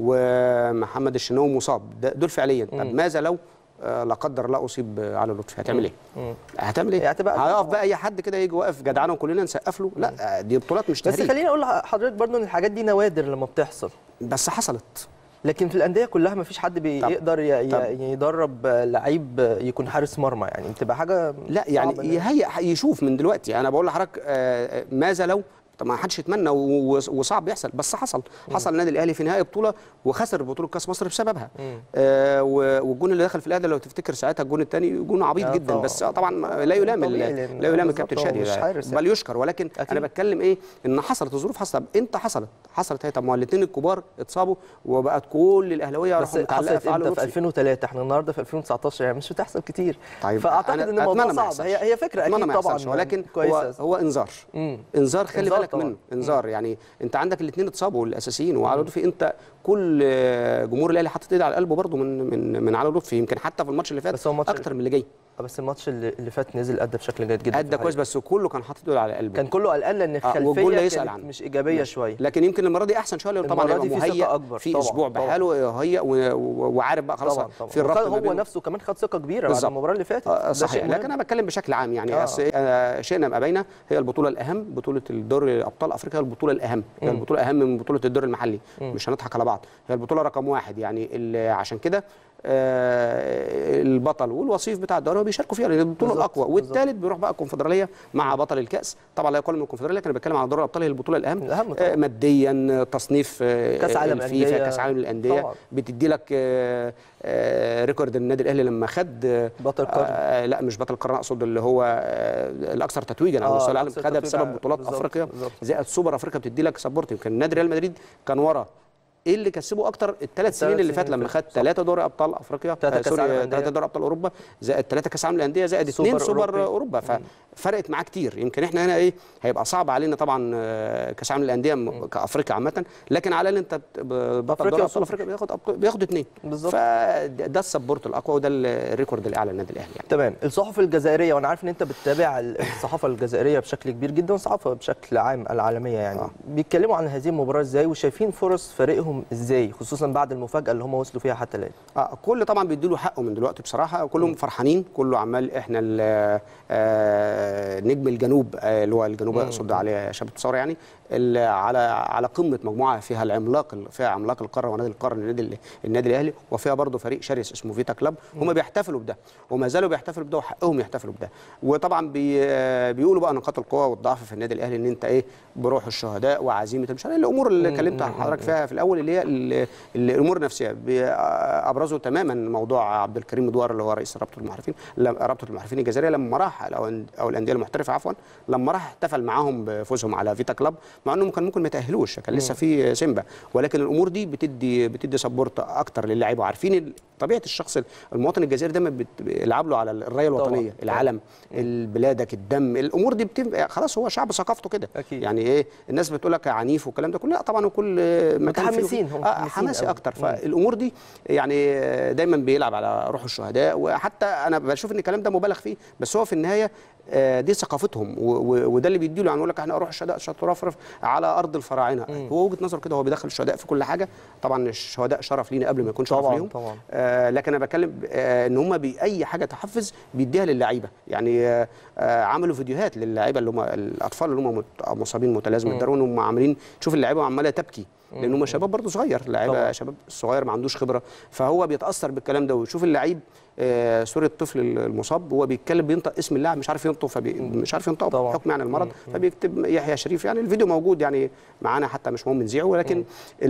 ومحمد الشناوي مصاب ده- دول فعليا طب ماذا لو آه، لا قدر الله اصيب آه، علي لطفي هتعمل ايه؟ هتعمل ايه؟ هي هتبقى- هيقف بقى اي حد كده يجي واقف جدعانه وكلنا نسقف له لا آه، دي بطولات مش بس تهريج خليني اقول لحضرتك برضو ان الحاجات دي نوادر لما بتحصل بس حصلت لكن في الانديه كلها ما فيش حد طب. بيقدر ي- طب. ي- يدرب لعيب يكون حارس مرمى يعني بتبقى حاجه لا يعني صعبة إن- يهيئ يشوف من دلوقتي انا بقول لحضرتك آه، ماذا لو طب ما حدش يتمنى و- و- وصعب يحصل بس حصل حصل النادي الاهلي في نهائي بطوله وخسر بطوله كاس مصر بسببها آه و- والجون اللي دخل في الاهلي لو تفتكر ساعتها الجون الثاني جون عبيط آه جدا طبعا. بس آه طبعا ما- لا يلام ال- طبيعي لأن- لا يلام بالظبط الكابتن هو شادي مش حارس بل يشكر ولكن أكيد. انا بتكلم ايه ان حصلت الظروف حصلت طب امتى حصلت حصلت هي طب ما هو الاثنين الكبار اتصابوا وبقت كل الاهلاويه بس راحوا متعلقه حصلت في علي امتى في لطفي 2003 احنا النهارده في 2019 يعني مش بتحصل كتير طيب فاعتقد أنا ان الموضوع أتمنى ما صعب يحصلش. هي هي فكره أتمنى اكيد ما طبعا يحصلش ولكن هو كويسه هو انذار مم. انذار خلي إنذار بالك طبعاً. منه انذار يعني انت عندك الاثنين اتصابوا الاساسيين وعلى لطفي انت كل آه، جمهور الاهلي حاطط ايده على قلبه برضه من من من علي لطفي يمكن حتى في الماتش اللي فات بس هو الماتش اكتر من اللي جاي بس الماتش اللي اللي فات نزل ادى بشكل جيد جدا ادى في كويس الحقيقة. بس كله كان حاطط ايده على قلبه كان كله قلقان لان والجول لا الخلفيه يسأل كانت عنه. مش ايجابيه ماشي. شويه لكن يمكن المره دي احسن شويه لان طبعا المرة هيبقى دي في ثقة مهيأ أكبر. في طبعاً، اسبوع طبعاً. بحاله وهيأ و- و- وعارف بقى خلاص طبعا طبعا في الربط وخد- ما هو بينه. نفسه كمان خد ثقه كبيره بعد بالظبط. المباراه اللي فاتت آه، ده صحيح شيء لكن مهم. انا بتكلم بشكل عام يعني آه. أصل آه، شئنا ام ابينا هي البطوله الاهم بطوله الدوري ابطال افريقيا هي البطوله الاهم هي البطوله اهم من بطوله الدوري المحلي مش هنضحك على بعض هي البطوله رقم واحد يعني اللي عشان كده آه، البطل والوصيف بتاع الدوري هو بيشاركوا فيها لان البطوله بالظبط، الاقوى والثالث بيروح بقى الكونفدراليه مع بطل الكاس طبعا لا يقل من الكونفدراليه لكن انا بتكلم على دوري الابطال هي البطوله الاهم الأهم طبعاً. آه، ماديا تصنيف آه، كأس عالم الفيفا أندية. كاس عالم للانديه طبعاً. بتدي لك آه، آه، ريكورد النادي الاهلي لما خد آه، بطل القرن. آه لا مش بطل القرن اقصد اللي هو آه الاكثر تتويجا على آه، مستوى العالم الأكثر خدها تتويجاً بسبب بطولات بالظبط، افريقيا بالظبط. زائد سوبر افريقيا بتدي لك سبورت يمكن نادي ريال مدريد كان ورا ايه اللي كسبه اكتر الثلاث سنين اللي سنين فات لما اللي خد فاتوا، ثلاثه دوري ابطال افريقيا تلاتة آه، كأس سوري عالم أندية. ثلاثه دوري ابطال اوروبا زائد ثلاثه كاس عالم للانديه زائد اثنين سوبر سوبر أوروبي. اوروبا ففرقت معاه كتير يمكن احنا هنا ايه هيبقى صعب علينا طبعا آه، كاس عالم للانديه م- كافريقيا عامه لكن على الاقل انت بت- ب- بطل أفريقيا دوري ابطال وسوبر. افريقيا بياخد أبط- بياخد اثنين بالظبط. فده السبورت الاقوى وده الريكورد الاعلى للنادي الاهلي يعني تمام الصحف الجزائريه وانا عارف ان انت بتتابع الصحافه الجزائريه بشكل كبير جدا والصحافه بشكل عام العالميه يعني آه. بيتكلموا عن هذه المباراه ازاي وشايفين فرص فريقهم ازاي خصوصا بعد المفاجاه اللي هم وصلوا فيها حتى الان اه كل طبعا بيديله حقه من دلوقتي بصراحه كلهم فرحانين كله عمال احنا ال- آه، نجم الجنوب آه، اللي هو الجنوب اقصد عليه شباب الثوره يعني ال- على على قمه مجموعه فيها العملاق ال- فيها عملاق القاره ونادي القرن النادي ال- النادي الاهلي وفيها برضه فريق شرس اسمه فيتا كلاب هم بيحتفلوا بده وما زالوا بيحتفلوا بده وحقهم يحتفلوا بده وطبعا بي آه، بيقولوا بقى نقاط القوه والضعف في النادي الاهلي ان انت ايه بروح الشهداء وعزيمه مش عارف الامور اللي كلمت حضرتك فيها في الاول اللي هي ال- الامور النفسيه بي- آه، ابرزوا تماما موضوع عبد الكريم مدوار اللي هو رئيس رابطه المحرفين لم- رابطه المحرفين الجزائريه لما راح او أو الانديه المحترفه عفوا لما راح احتفل معاهم بفوزهم على فيتا كلاب مع انهم كان ممكن ما يتاهلوش كان لسه في سيمبا ولكن الامور دي بتدي بتدي سبورت اكتر للاعيبه وعارفين ال- طبيعه الشخص المواطن الجزائري دايما بت- بيلعب له على الرايه الوطنيه طبعاً. العلم بلادك الدم الامور دي بتبقى خلاص هو شعب ثقافته كده أكيد. يعني ايه الناس بتقول لك عنيف والكلام ده كله لا طبعا وكل مكان فيه- متحمسين، هم آه متحمسين حماسي أوي. اكتر مم. فالامور دي يعني دايما بيلعب على روح الشهداء وحتى انا بشوف ان الكلام ده مبالغ فيه بس هو في النهايه آه، دي ثقافتهم و- و- وده اللي بيديله يعني يقول لك احنا روح الشهداء ترفرف على ارض الفراعنه هو وجهه نظره كده هو بيدخل الشهداء في كل حاجه طبعا الشهداء شرف لينا قبل ما يكون شرف طبعاً، ليهم طبعاً. آه لكن انا بتكلم آه ان هم باي حاجه تحفز بيديها للعيبه يعني آه آه عملوا فيديوهات للعيبه اللي هم الاطفال اللي هم مت- مصابين متلازمه الدرون هم عاملين شوف اللعيبه عماله تبكي لان هم شباب برضه صغير طبعاً. لعيبه شباب صغير ما عندوش خبره فهو بيتاثر بالكلام ده ويشوف اللعيب آه، صوره الطفل المصاب وهو بيتكلم بينطق اسم اللاعب مش عارف ينطق فبي مش عارف ينطق طبعاً. بحكم يعني المرض فبيكتب يحيى شريف يعني الفيديو موجود يعني معانا حتى مش مهم نذيعه ولكن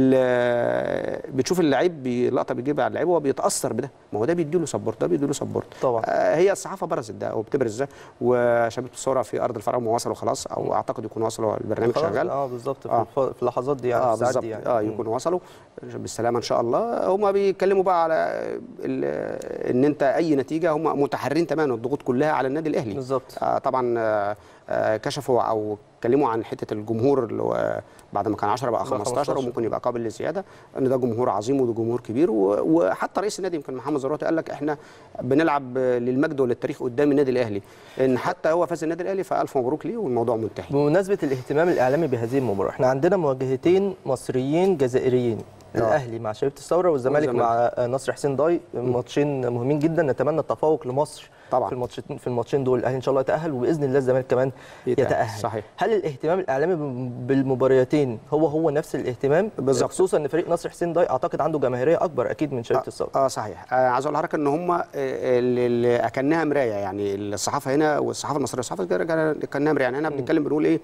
ال- بتشوف اللعيب بي- لقطه بيجيبها على اللعيب وهو بيتاثر بده ما هو ده بيديله سبورت ده بيديله سبورت طبعاً. آه، هي الصحافه برزت ده وبتبرز ده وشباب الصوره في ارض الفرع هم وصلوا خلاص او اعتقد يكونوا وصلوا البرنامج خلاص، شغال اه بالظبط في, آه. الف- في اللحظات دي يعني اه في الساعات بالظبط دي يعني اه مم. يكونوا وصلوا بالسلامه ان شاء الله هم بيتكلموا بقى على ال- ان انت اي نتيجه هم متحرين تماما الضغوط كلها على النادي الاهلي بالظبط. آه طبعا آه آه كشفوا او اتكلموا عن حته الجمهور اللي هو بعد ما كان 10 بقى بقى 15 15. وممكن يبقى قابل للزياده ان ده جمهور عظيم وده جمهور كبير و- وحتى رئيس النادي يمكن محمد زروتي قال لك احنا بنلعب للمجد وللتاريخ قدام النادي الاهلي ان حتى هو فاز النادي الاهلي فالف مبروك ليه والموضوع منتهي بمناسبه الاهتمام الاعلامي بهذه المباراه احنا عندنا مواجهتين مصريين جزائريين آه. الاهلي مع شبيبه الثوره والزمالك والزمالك. مع آه، نصر حسين ضاي ماتشين مهمين جدا نتمنى التفوق لمصر طبعاً. في الماتشين في الماتشين دول الاهلي ان شاء الله يتاهل وباذن الله الزمالك كمان يتأهل. يتاهل صحيح. هل الاهتمام الاعلامي ب- بالمباريتين هو هو نفس الاهتمام بالظبط. خصوصا ان فريق نصر حسين ضاي اعتقد عنده جماهيريه اكبر اكيد من شبيبه الثوره اه صحيح آه عايز اقول لحضرتك ان هم آه، اللي اللي اكنها مرايه يعني الصحافه هنا والصحافه المصريه الصحافه الجزائرية كانها مرايه يعني هنا بنتكلم بنقول ايه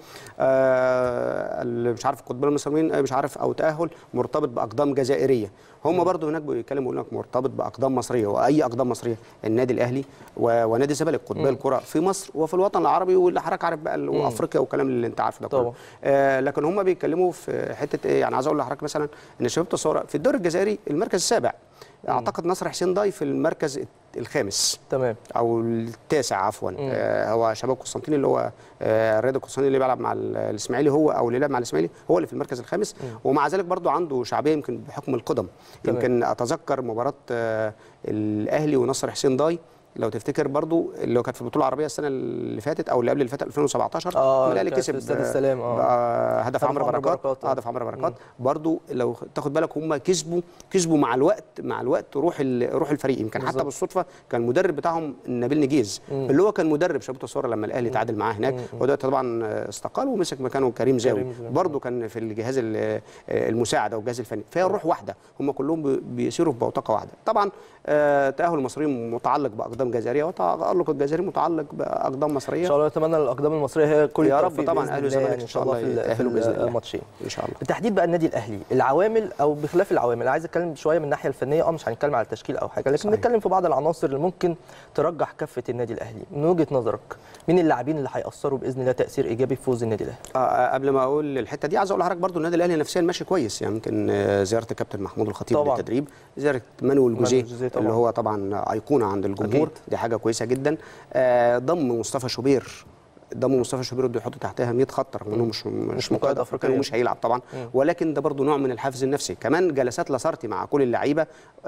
آه اللي مش عارف قطبين المصريين آه، مش عارف او تاهل مرتبط باقدام جزائريه هم برضو هناك بيتكلموا يقول لك مرتبط باقدام مصريه واي اقدام مصريه النادي الاهلي و- ونادي الزمالك قطبي الكره في مصر وفي الوطن العربي واللي حضرتك عارف بقى وافريقيا والكلام اللي انت عارفه ده كله طبعا. آه لكن هم بيتكلموا في حته ايه يعني عايز اقول لحضرتك مثلا ان شباب الثوره في الدوري الجزائري المركز السابع اعتقد نصر حسين ضاي في المركز الخامس تمام او التاسع عفوا آه هو شباب قسطنطيني اللي هو آه الرياض القسطنطيني اللي بيلعب مع ال- الاسماعيلي هو او اللي لعب مع الاسماعيلي هو اللي في المركز الخامس ومع ذلك برضو عنده شعبيه يمكن بحكم القدم تمام. يمكن اتذكر مباراه آه الاهلي ونصر حسين ضاي لو تفتكر برضو اللي هو كانت في البطوله العربيه السنه اللي فاتت او اللي قبل اللي فاتت 2017 آه، الاهلي كانت في كسب استاد آه، السلام، آه. آه، هدف هدف عمرو عمرو بركات بركات، آه. آه، هدف عمرو بركات برضو لو تاخد بالك هم كسبوا كسبوا مع الوقت مع الوقت روح ال- روح الفريق يمكن حتى بالظبط. بالصدفه كان المدرب بتاعهم نبيل نجيز اللي هو كان مدرب شباب الثوره لما الاهلي تعادل معاه هناك ودلوقتي طبعا استقال ومسك مكانه كريم زاوي كريم زاوي. برضو كان في الجهاز ال- المساعد او الجهاز الفني فهي الروح واحده هم كلهم بي- بيسيروا في بوتقه واحده طبعا آه، تاهل المصريين متعلق باقدام جزائريه وتالق الجزائري متعلق باقدام ان مصريه شاء الله اتمنى الاقدام المصريه هي كل يا رب التوفيق طبعاً بإذن أهلي الله والزمالك يعني إن شاء الله في ال- يتأهلوا في بإذن الله. الماتشين ان شاء الله بالتحديد بقى النادي الاهلي العوامل او بخلاف العوامل عايز اتكلم شويه من الناحيه الفنيه اه مش هنتكلم على التشكيل او حاجه لكن صحيح. نتكلم في بعض العناصر اللي ممكن ترجح كفه النادي الاهلي من وجهه نظرك مين اللاعبين اللي هياثروا باذن الله تاثير ايجابي في فوز النادي الاهلي آه قبل ما اقول الحته دي عايز اقول لحضرتك برضو النادي الاهلي نفسيا ماشي كويس يعني يمكن آه، زياره الكابتن محمود الخطيب طبعاً. للتدريب زياره مانويل جوزيه جوزيه طبعاً. اللي هو طبعا ايقونه عند الجمهور أكيد. دي حاجه كويسه جدا آه ضم مصطفى شوبير ضم مصطفى شوبير ده يحط تحتها 100 خط رغم انه مش مش مقيد مقيد أفريقياً. افريقيا ومش هيلعب طبعا ولكن ده برضو نوع من الحافز النفسي كمان جلسات لاسارتي مع كل اللعيبه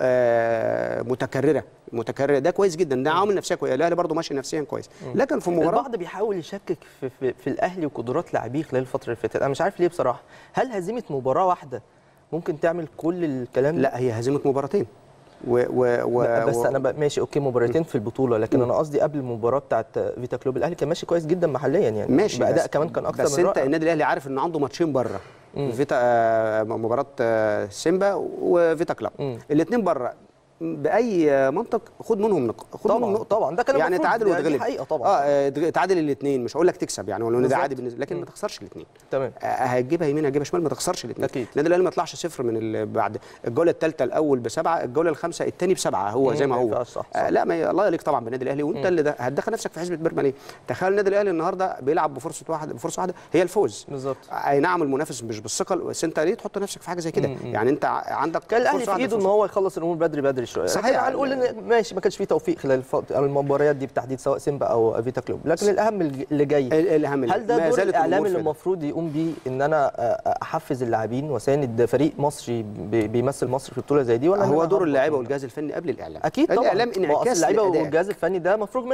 آه متكرره متكرره ده كويس جدا ده عامل نفسيه كويس الاهلي برضو ماشي نفسيا كويس لكن في مباراه البعض بيحاول يشكك في, في, في الاهلي وقدرات لاعبيه خلال الفتره اللي فاتت انا مش عارف ليه بصراحه هل هزيمه مباراه واحده ممكن تعمل كل الكلام ده لا هي هزيمه مباراتين و و و لا، بس و- انا بقى ماشي اوكي مباراتين في البطوله لكن انا قصدي قبل المباراه بتاعت فيتا كلوب الاهلي كان ماشي كويس جدا محليا يعني ماشي باداء بس- كمان كان اكثر بس من انت رائع النادي الاهلي عارف انه عنده ماتشين بره فيتا آه، مباراه آه، سيمبا وفيتا كلاب مم. الاثنين بره باي منطق خد منهم نق... خد طبعاً، منهم نقطه طبعاً، ده كان يعني المفروض، تعادل دي- دي وتغلب حقيقة طبعاً. اه آه، تغ- تعادل الاثنين مش هقول لك تكسب يعني ولو ده بالظبط. عادي بالنسبه لكن ما تخسرش الاثنين تمام هتجيبها يمين هتجيبها شمال ما تخسرش الاثنين أكيد. النادي الاهلي ما يطلعش صفر من ال... بعد الجوله الثالثه الاول بسبعه الجوله الخامسه الثاني بسبعه هو مم، زي ما ما هو ينفعش، صح، صح. آه لا ما ي- الله يليق طبعا بالنادي الاهلي وانت اللي ده هتدخل نفسك في حسبه بيرما ليه تخيل النادي الاهلي النهارده بيلعب بفرصه واحده بفرصه واحده هي الفوز بالظبط اي نعم المنافس مش بالثقل بس انت ليه تحط نفسك في حاجه زي كده يعني انت ع- عندك كان الاهلي فرصة في واحدة ايده ان فرصة. هو يخلص الامور بدري بدري شويه صحيح. لكن هنقول ان ماشي ما كانش فيه توفيق خلال الفط- أو المباريات دي بالتحديد سواء سيمبا او فيتا كلوب لكن الاهم الج- اللي جاي ال- الاهم هل ده ما دور زالت الاعلام الأمور اللي في ده. المفروض يقوم بيه ان انا آه، احفز اللاعبين واساند فريق مصري بي- بيمثل مصر في بطوله زي دي ولا إن هو أنا دور ههبط اللعيبه من- والجهاز الفني قبل الاعلام اكيد طبعا الاعلام ما هو أصل انعكاس اللعيبه للأداء. والجهاز الفني ده مفروغ منه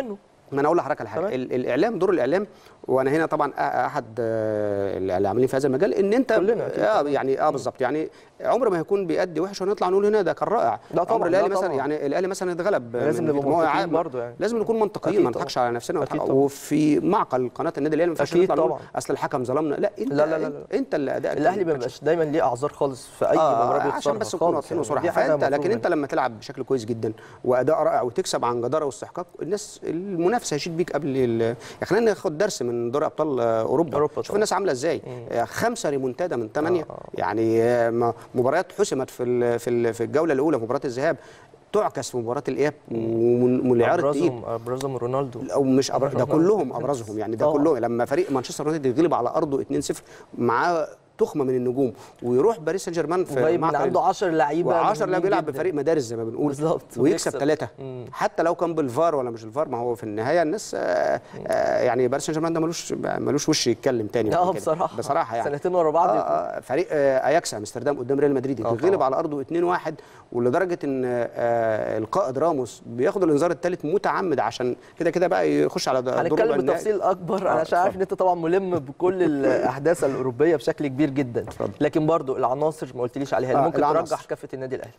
ما انا اقول لحضرتك على حاجه تمام. ال- الاعلام دور الاعلام وانا هنا طبعا أ- احد آه، اللي عاملين في هذا المجال ان انت كلنا أكيد اه يعني اه بالظبط يعني عمر ما هيكون بيأدي وحش ونطلع نقول هنا ده كان رائع لا طبعاً، عمر الاهلي لا مثلا طبعاً. يعني الاهلي مثلا اتغلب لازم من نبقى فيتو. ما هو منطقيين عام- برضه يعني. لازم نكون منطقيين أكيد ما نضحكش على نفسنا أكيد ونضحك- طبعاً. وفي معقل قناه النادي الاهلي ما ينفعش أكيد نطلع نقول طبعاً. اصل الحكم ظلمنا لا انت لا لا لا لا. انت اللي ادائك الاهلي ما كان- بيبقاش دايما ليه اعذار خالص في اي آه مباراه عشان بيخسرها بس نكون خالص واضحين يعني. وصراحه دي حاجة فانت مفروغ لكن انت منها. لما تلعب بشكل كويس جدا واداء رائع وتكسب عن جداره واستحقاق الناس المنافسه هيشيد بيك قبل ال- يعني خلينا ناخد درس من دوري ابطال آه، اوروبا أوروبا شوف طبعاً. الناس عامله ازاي آه، خمسه ريمونتادا من ثمانيه آه. يعني آه، م- مباريات حسمت في ال- في ال- في الجوله الاولى مباراه الذهاب تعكس في مباراه الاياب ومن العيار التقيل ابرزهم ابرزهم رونالدو او مش أبر... ده كلهم ابرزهم يعني ده طبعاً. كلهم لما فريق مانشستر يونايتد يتغلب على ارضه 2-0 معاه تخمه من النجوم ويروح باريس سان جيرمان في وجايب من معقل- عنده 10 لعيبه و10 لاعب مهمين بيلعب جداً. بفريق مدارس زي ما بنقول بالظبط، ويكسب ويكسب. ثلاثه مم. حتى لو كان بالفار ولا مش الفار ما هو في النهايه الناس آه آه يعني باريس سان جيرمان ده ملوش ملوش وش يتكلم تاني بعد اه كده. بصراحه بصراحه يعني سنتين ورا بعض آه آه فريق آه اياكس امستردام قدام ريال مدريد آه يتغلب طبعاً. على ارضه 2-1 ولدرجه ان آه القائد راموس بياخد الانذار الثالث متعمد عشان كده كده بقى يخش على دور ربع هنتكلم النهائي. بالتفصيل اكبر آه، انا عشان عارف اتفضل. ان انت طبعا ملم بكل الاحداث الاوروبيه بشكل كبير جدا اتفضل. لكن برضو العناصر ما قلتليش عليها اللي آه، ممكن العناصر. ترجح كفه النادي الاهلي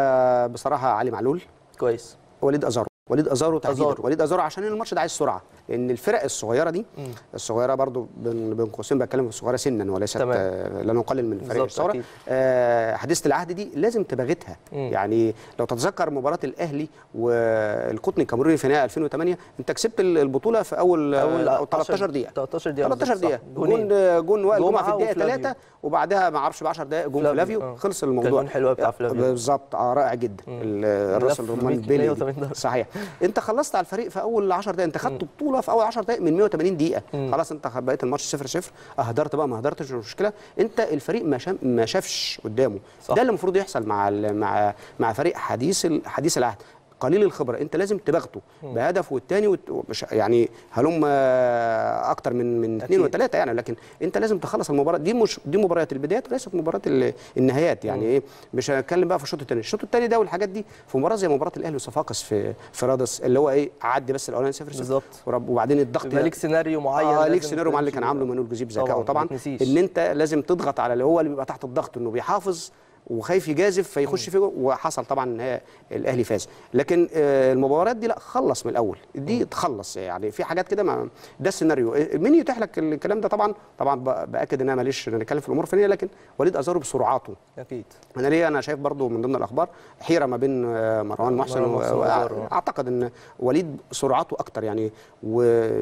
آه بصراحه علي معلول كويس وليد ازارو وليد ازارو تحديدا أزارو. وليد ازارو عشان الماتش ده عايز سرعه لان الفرق الصغيره دي مم. الصغيره برضو بين بين قوسين بتكلم في الصغيره سنا وليست تمام. آه، لا نقلل من فريق بالظبط، الصغيره أكيد. آه حديثه العهد دي لازم تباغتها مم. يعني لو تتذكر مباراه الاهلي والقطني الكاميروني في نهائي 2008 انت كسبت البطوله في اول اول أو 13 دقيقه 13 دقيقه 13 بالظبط، دقيقه صح. جون جونين. جون وائل جمعه في جمعة الدقيقه وفلافيو. 3 وبعدها ما اعرفش ب 10 دقائق جون فلافيو، فلافيو آه. خلص كان الموضوع جون حلو أوي بتاع فلافيو. بالظبط اه رائع جدا ال- الراس لف الرمان 100 بيلي 180 دي. درجة. صحيح انت خلصت على الفريق في اول 10 دقائق انت خدت بطوله في اول 10 دقائق من 180 دقيقه مم. خلاص انت بقيت الماتش 0 0 اهدرت بقى ما اهدرتش مش مشكله انت الفريق ما شام ما شافش قدامه صح. ده اللي المفروض يحصل مع ال- مع مع فريق حديث ال- حديث العهد قليل الخبره انت لازم تباغته بهدف والتاني وت... مش يعني هلم آه، اكتر من من اثنين أكيد. وثلاثه يعني لكن انت لازم تخلص المباراه دي مش دي مباريات البدايات وليست مباريات ال- النهايات يعني ايه مش هنتكلم بقى في الشوط الثاني الشوط الثاني ده والحاجات دي في مباراه زي مباراه الاهلي وصفاقس في في رادس اللي هو ايه عدي بس الاولاني 0 0 بالظبط. وبعدين الضغط يبقى ليك سيناريو معين اه ليك لازم سيناريو معين اللي تمشي كان عامله بيه. منول جوزيب طبعاً، ذكاء ما طبعا تنسيش. ان انت لازم تضغط على اللي هو اللي بيبقى تحت الضغط انه بيحافظ وخايف يجازف فيخش فيه وحصل طبعا ان هي الاهلي فاز لكن آه، المباريات دي لا خلص من الاول دي تخلص يعني في حاجات كده ما ده السيناريو آه، مين يتيح لك الكلام ده طبعا طبعا ب- باكد ان انا ماليش نتكلم في الامور الفنيه لكن وليد ازارو بسرعاته اكيد انا ليه انا شايف برضو من ضمن الاخبار حيره ما بين آه، مروان محسن مروان محسن وأزارو. واعتقد ان وليد سرعته اكتر يعني و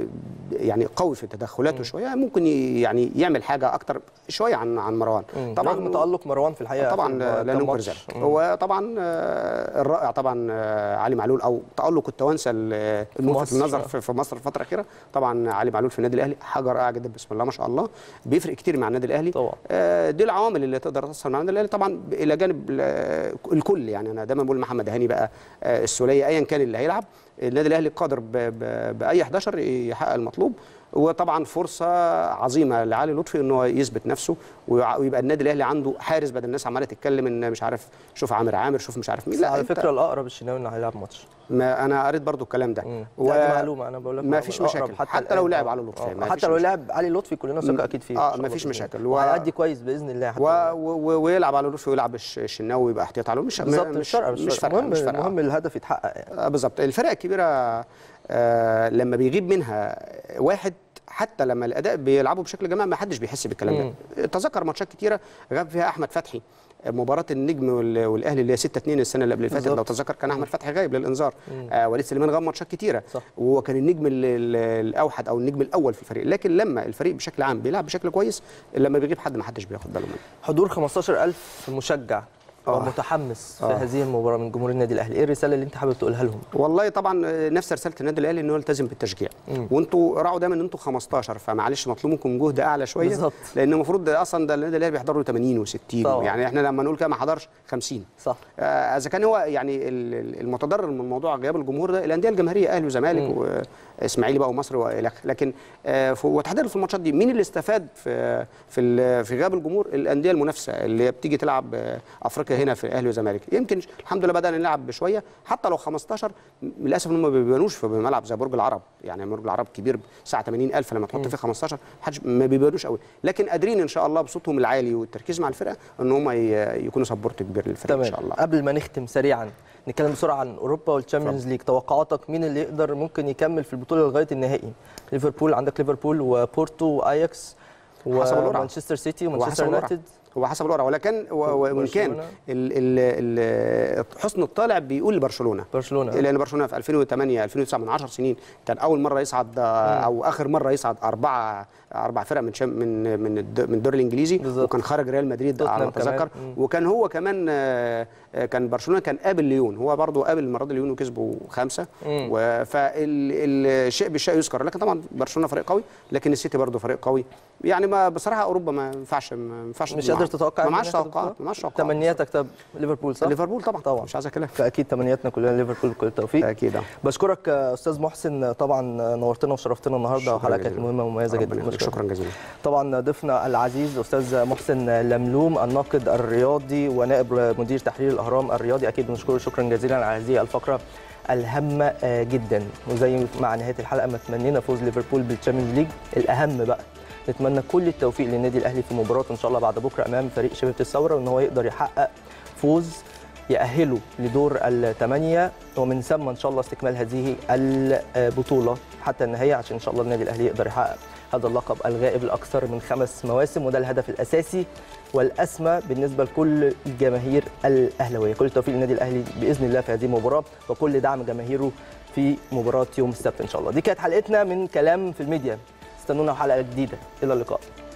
يعني قوي في تدخلاته شويه ممكن ي- يعني يعمل حاجه اكتر شويه عن عن مروان طبعا رغم تالق مروان في الحقيقه طبعا في لا كام ننكر ماتش. ذلك مم. هو طبعا آه، الرائع طبعا آه، علي معلول او تالق التوانسه ال- الملفت مصر. للنظر في في مصر الفتره الاخيره طبعا علي معلول في النادي الاهلي حاجه رائعه جدا بسم الله ما شاء الله بيفرق كتير مع النادي الاهلي طبعا. آه، دي العوامل اللي تقدر تصل مع النادي الاهلي طبعا ب- الى جانب ال- الكل يعني انا دايما بقول محمد هاني بقى آه، السوليه ايا كان اللي هيلعب النادي الاهلي قادر ب- ب- باي 11 يحقق المطلوب وطبعا فرصه عظيمه لعلي لطفي ان هو يثبت نفسه ويع- ويبقى النادي الاهلي عنده حارس بدل الناس عماله تتكلم ان مش عارف شوف عامر عامر شوف مش عارف مين بس على أنت- فكره الاقرب الشناوي انه هيلعب ماتش ما انا قريت برضو الكلام ده مم. و- لا، دي معلومه انا بقول لك ما معلومة. فيش الأقرب مشاكل حتى, الآن. لو لعب آه. على لطفي آه. ما حتى فيش لو مشاكل. لعب علي لطفي كلنا ثقه اكيد فيه آه، إن شاء ما الله فيش بإذن مشاكل. الله. و- وهيأدي كويس باذن الله حتى و... و... ويلعب على لطفي ويلعب الش- الشناوي ويبقى احتياط على مش بالظبط مش فارقه مش, مش فارقه فارقه المهم مش فارقه المهم الهدف يتحقق يعني آه، بالظبط الفرق الكبيره آه لما بيغيب منها واحد حتى لما الاداء بيلعبوا بشكل جماعي ما حدش بيحس بالكلام ده تذكر ماتشات كتيره غاب فيها احمد فتحي مباراة النجم وال- والاهلي اللي هي 6 2 السنة اللي قبل اللي فاتت لو بالظبط. تذكر كان احمد فتحي غايب للانذار آه وليد سليمان غاب ماتشات كتيرة صح. وهو كان النجم ال- ال- الاوحد او النجم الاول في الفريق لكن لما الفريق بشكل عام بيلعب بشكل كويس لما بيغيب حد ما حدش بياخد باله منه حضور 15000 مشجع آه. ومتحمس في آه. هذه المباراه من جمهور النادي الاهلي ايه الرساله اللي انت حابب تقولها لهم والله طبعا آه، نفس رساله النادي الاهلي ان هو يلتزم بالتشجيع مم. وانتوا راعوا دايما ان انتوا 15 فمعلش مطلوب منكم جهد اعلى شويه بالظبط. لان المفروض ده اصلا ده النادي الاهلي بيحضروا 80 و60 طبعا. يعني احنا لما نقول كده ما حضرش 50 صح آه، اذا كان هو يعني ال- ال- المتضرر من موضوع غياب الجمهور ده الانديه الجماهيريه اهلي وزمالك واسماعيلي بقى ومصر والى آخره. لكن آه، ف- وتحديدا في الماتشات دي مين اللي استفاد في في ال- في غياب الجمهور الانديه المنافسه اللي هي بتيجي تلعب آه، افريقيا هنا في الاهلي والزمالك يمكن الحمد لله بدانا نلعب بشويه حتى لو 15 للاسف هم ما بيبانوش في ملعب زي برج العرب يعني برج العرب كبير ساعه 80000 لما تحط فيه 15 محدش ما بيبانوش قوي لكن قادرين ان شاء الله بصوتهم العالي والتركيز مع الفرقه ان هم ي- يكونوا سبورت كبير للفرقه ان تمام شاء الله قبل ما نختم سريعا نتكلم بسرعه عن اوروبا والتشامبيونز ليج توقعاتك مين اللي يقدر ممكن يكمل في البطوله لغايه النهائي ليفربول عندك ليفربول وبورتو واياكس حسب القرعة. ومانشستر سيتي هو ومانشستر حسب القرعه يونايتد هو حسب القرعه ولكن و- و- وان كان برشلونة. ال- ال- ال- حسن الطالع بيقول لبرشلونه برشلونه لان برشلونه في 2008 2009 من 10 سنين كان اول مره يصعد او اخر مره يصعد اربعه اربع فرق من شام من من الد- من الدوري الانجليزي بالظبط. وكان خرج ريال مدريد على ما توتنهام كمان. اتذكر مم. وكان هو كمان آه، آه، كان برشلونه كان قابل ليون هو برضه قابل المره دي ليون وكسبوا خمسه مم. فالشيء بالشيء يذكر لكن طبعا برشلونه فريق قوي لكن السيتي برضه فريق قوي يعني ما بصراحه اوروبا ما ينفعش ما ينفعش مش معاهم. قادر تتوقع ما مين معاش هياخد توقعات البطولة؟ ما معاش توقعات تمنياتك طب ليفربول صح؟ ليفربول طبعا طبعا. مش عايز كلام فاكيد تمنياتنا كلنا ليفربول كل التوفيق اكيد آه. بشكرك آه، استاذ محسن طبعا نورتنا وشرفتنا النهارده شكراً وحلقه كانت جزيلاً. مهمه ومميزه ربنا جدا يخليك. بشكرك. شكرا جزيلا طبعا ضيفنا العزيز استاذ محسن لملوم الناقد الرياضي ونائب مدير تحرير الاهرام الرياضي اكيد بنشكره شكرا جزيلا على هذه الفقره الهامه آه، جدا وزي مع نهايه الحلقه ما تمنينا فوز ليفربول بالتشامبيونز ليج الاهم بقى نتمنى كل التوفيق للنادي الاهلي في مباراته ان شاء الله بعد بكره امام فريق شبيبه الثوره وان هو يقدر يحقق فوز يأهله لدور الثمانية ومن ثم إن شاء الله استكمال هذه البطولة حتى النهاية عشان إن شاء الله النادي الأهلي يقدر يحقق هذا اللقب الغائب الأكثر من خمس مواسم وده الهدف الأساسي والأسمى بالنسبة لكل الجماهير الأهلوية كل التوفيق للنادي الأهلي بإذن الله في هذه المباراة وكل دعم جماهيره في مباراة يوم السبت إن شاء الله دي كانت حلقتنا من كلام في الميديا استنونا في حلقة جديدة إلى اللقاء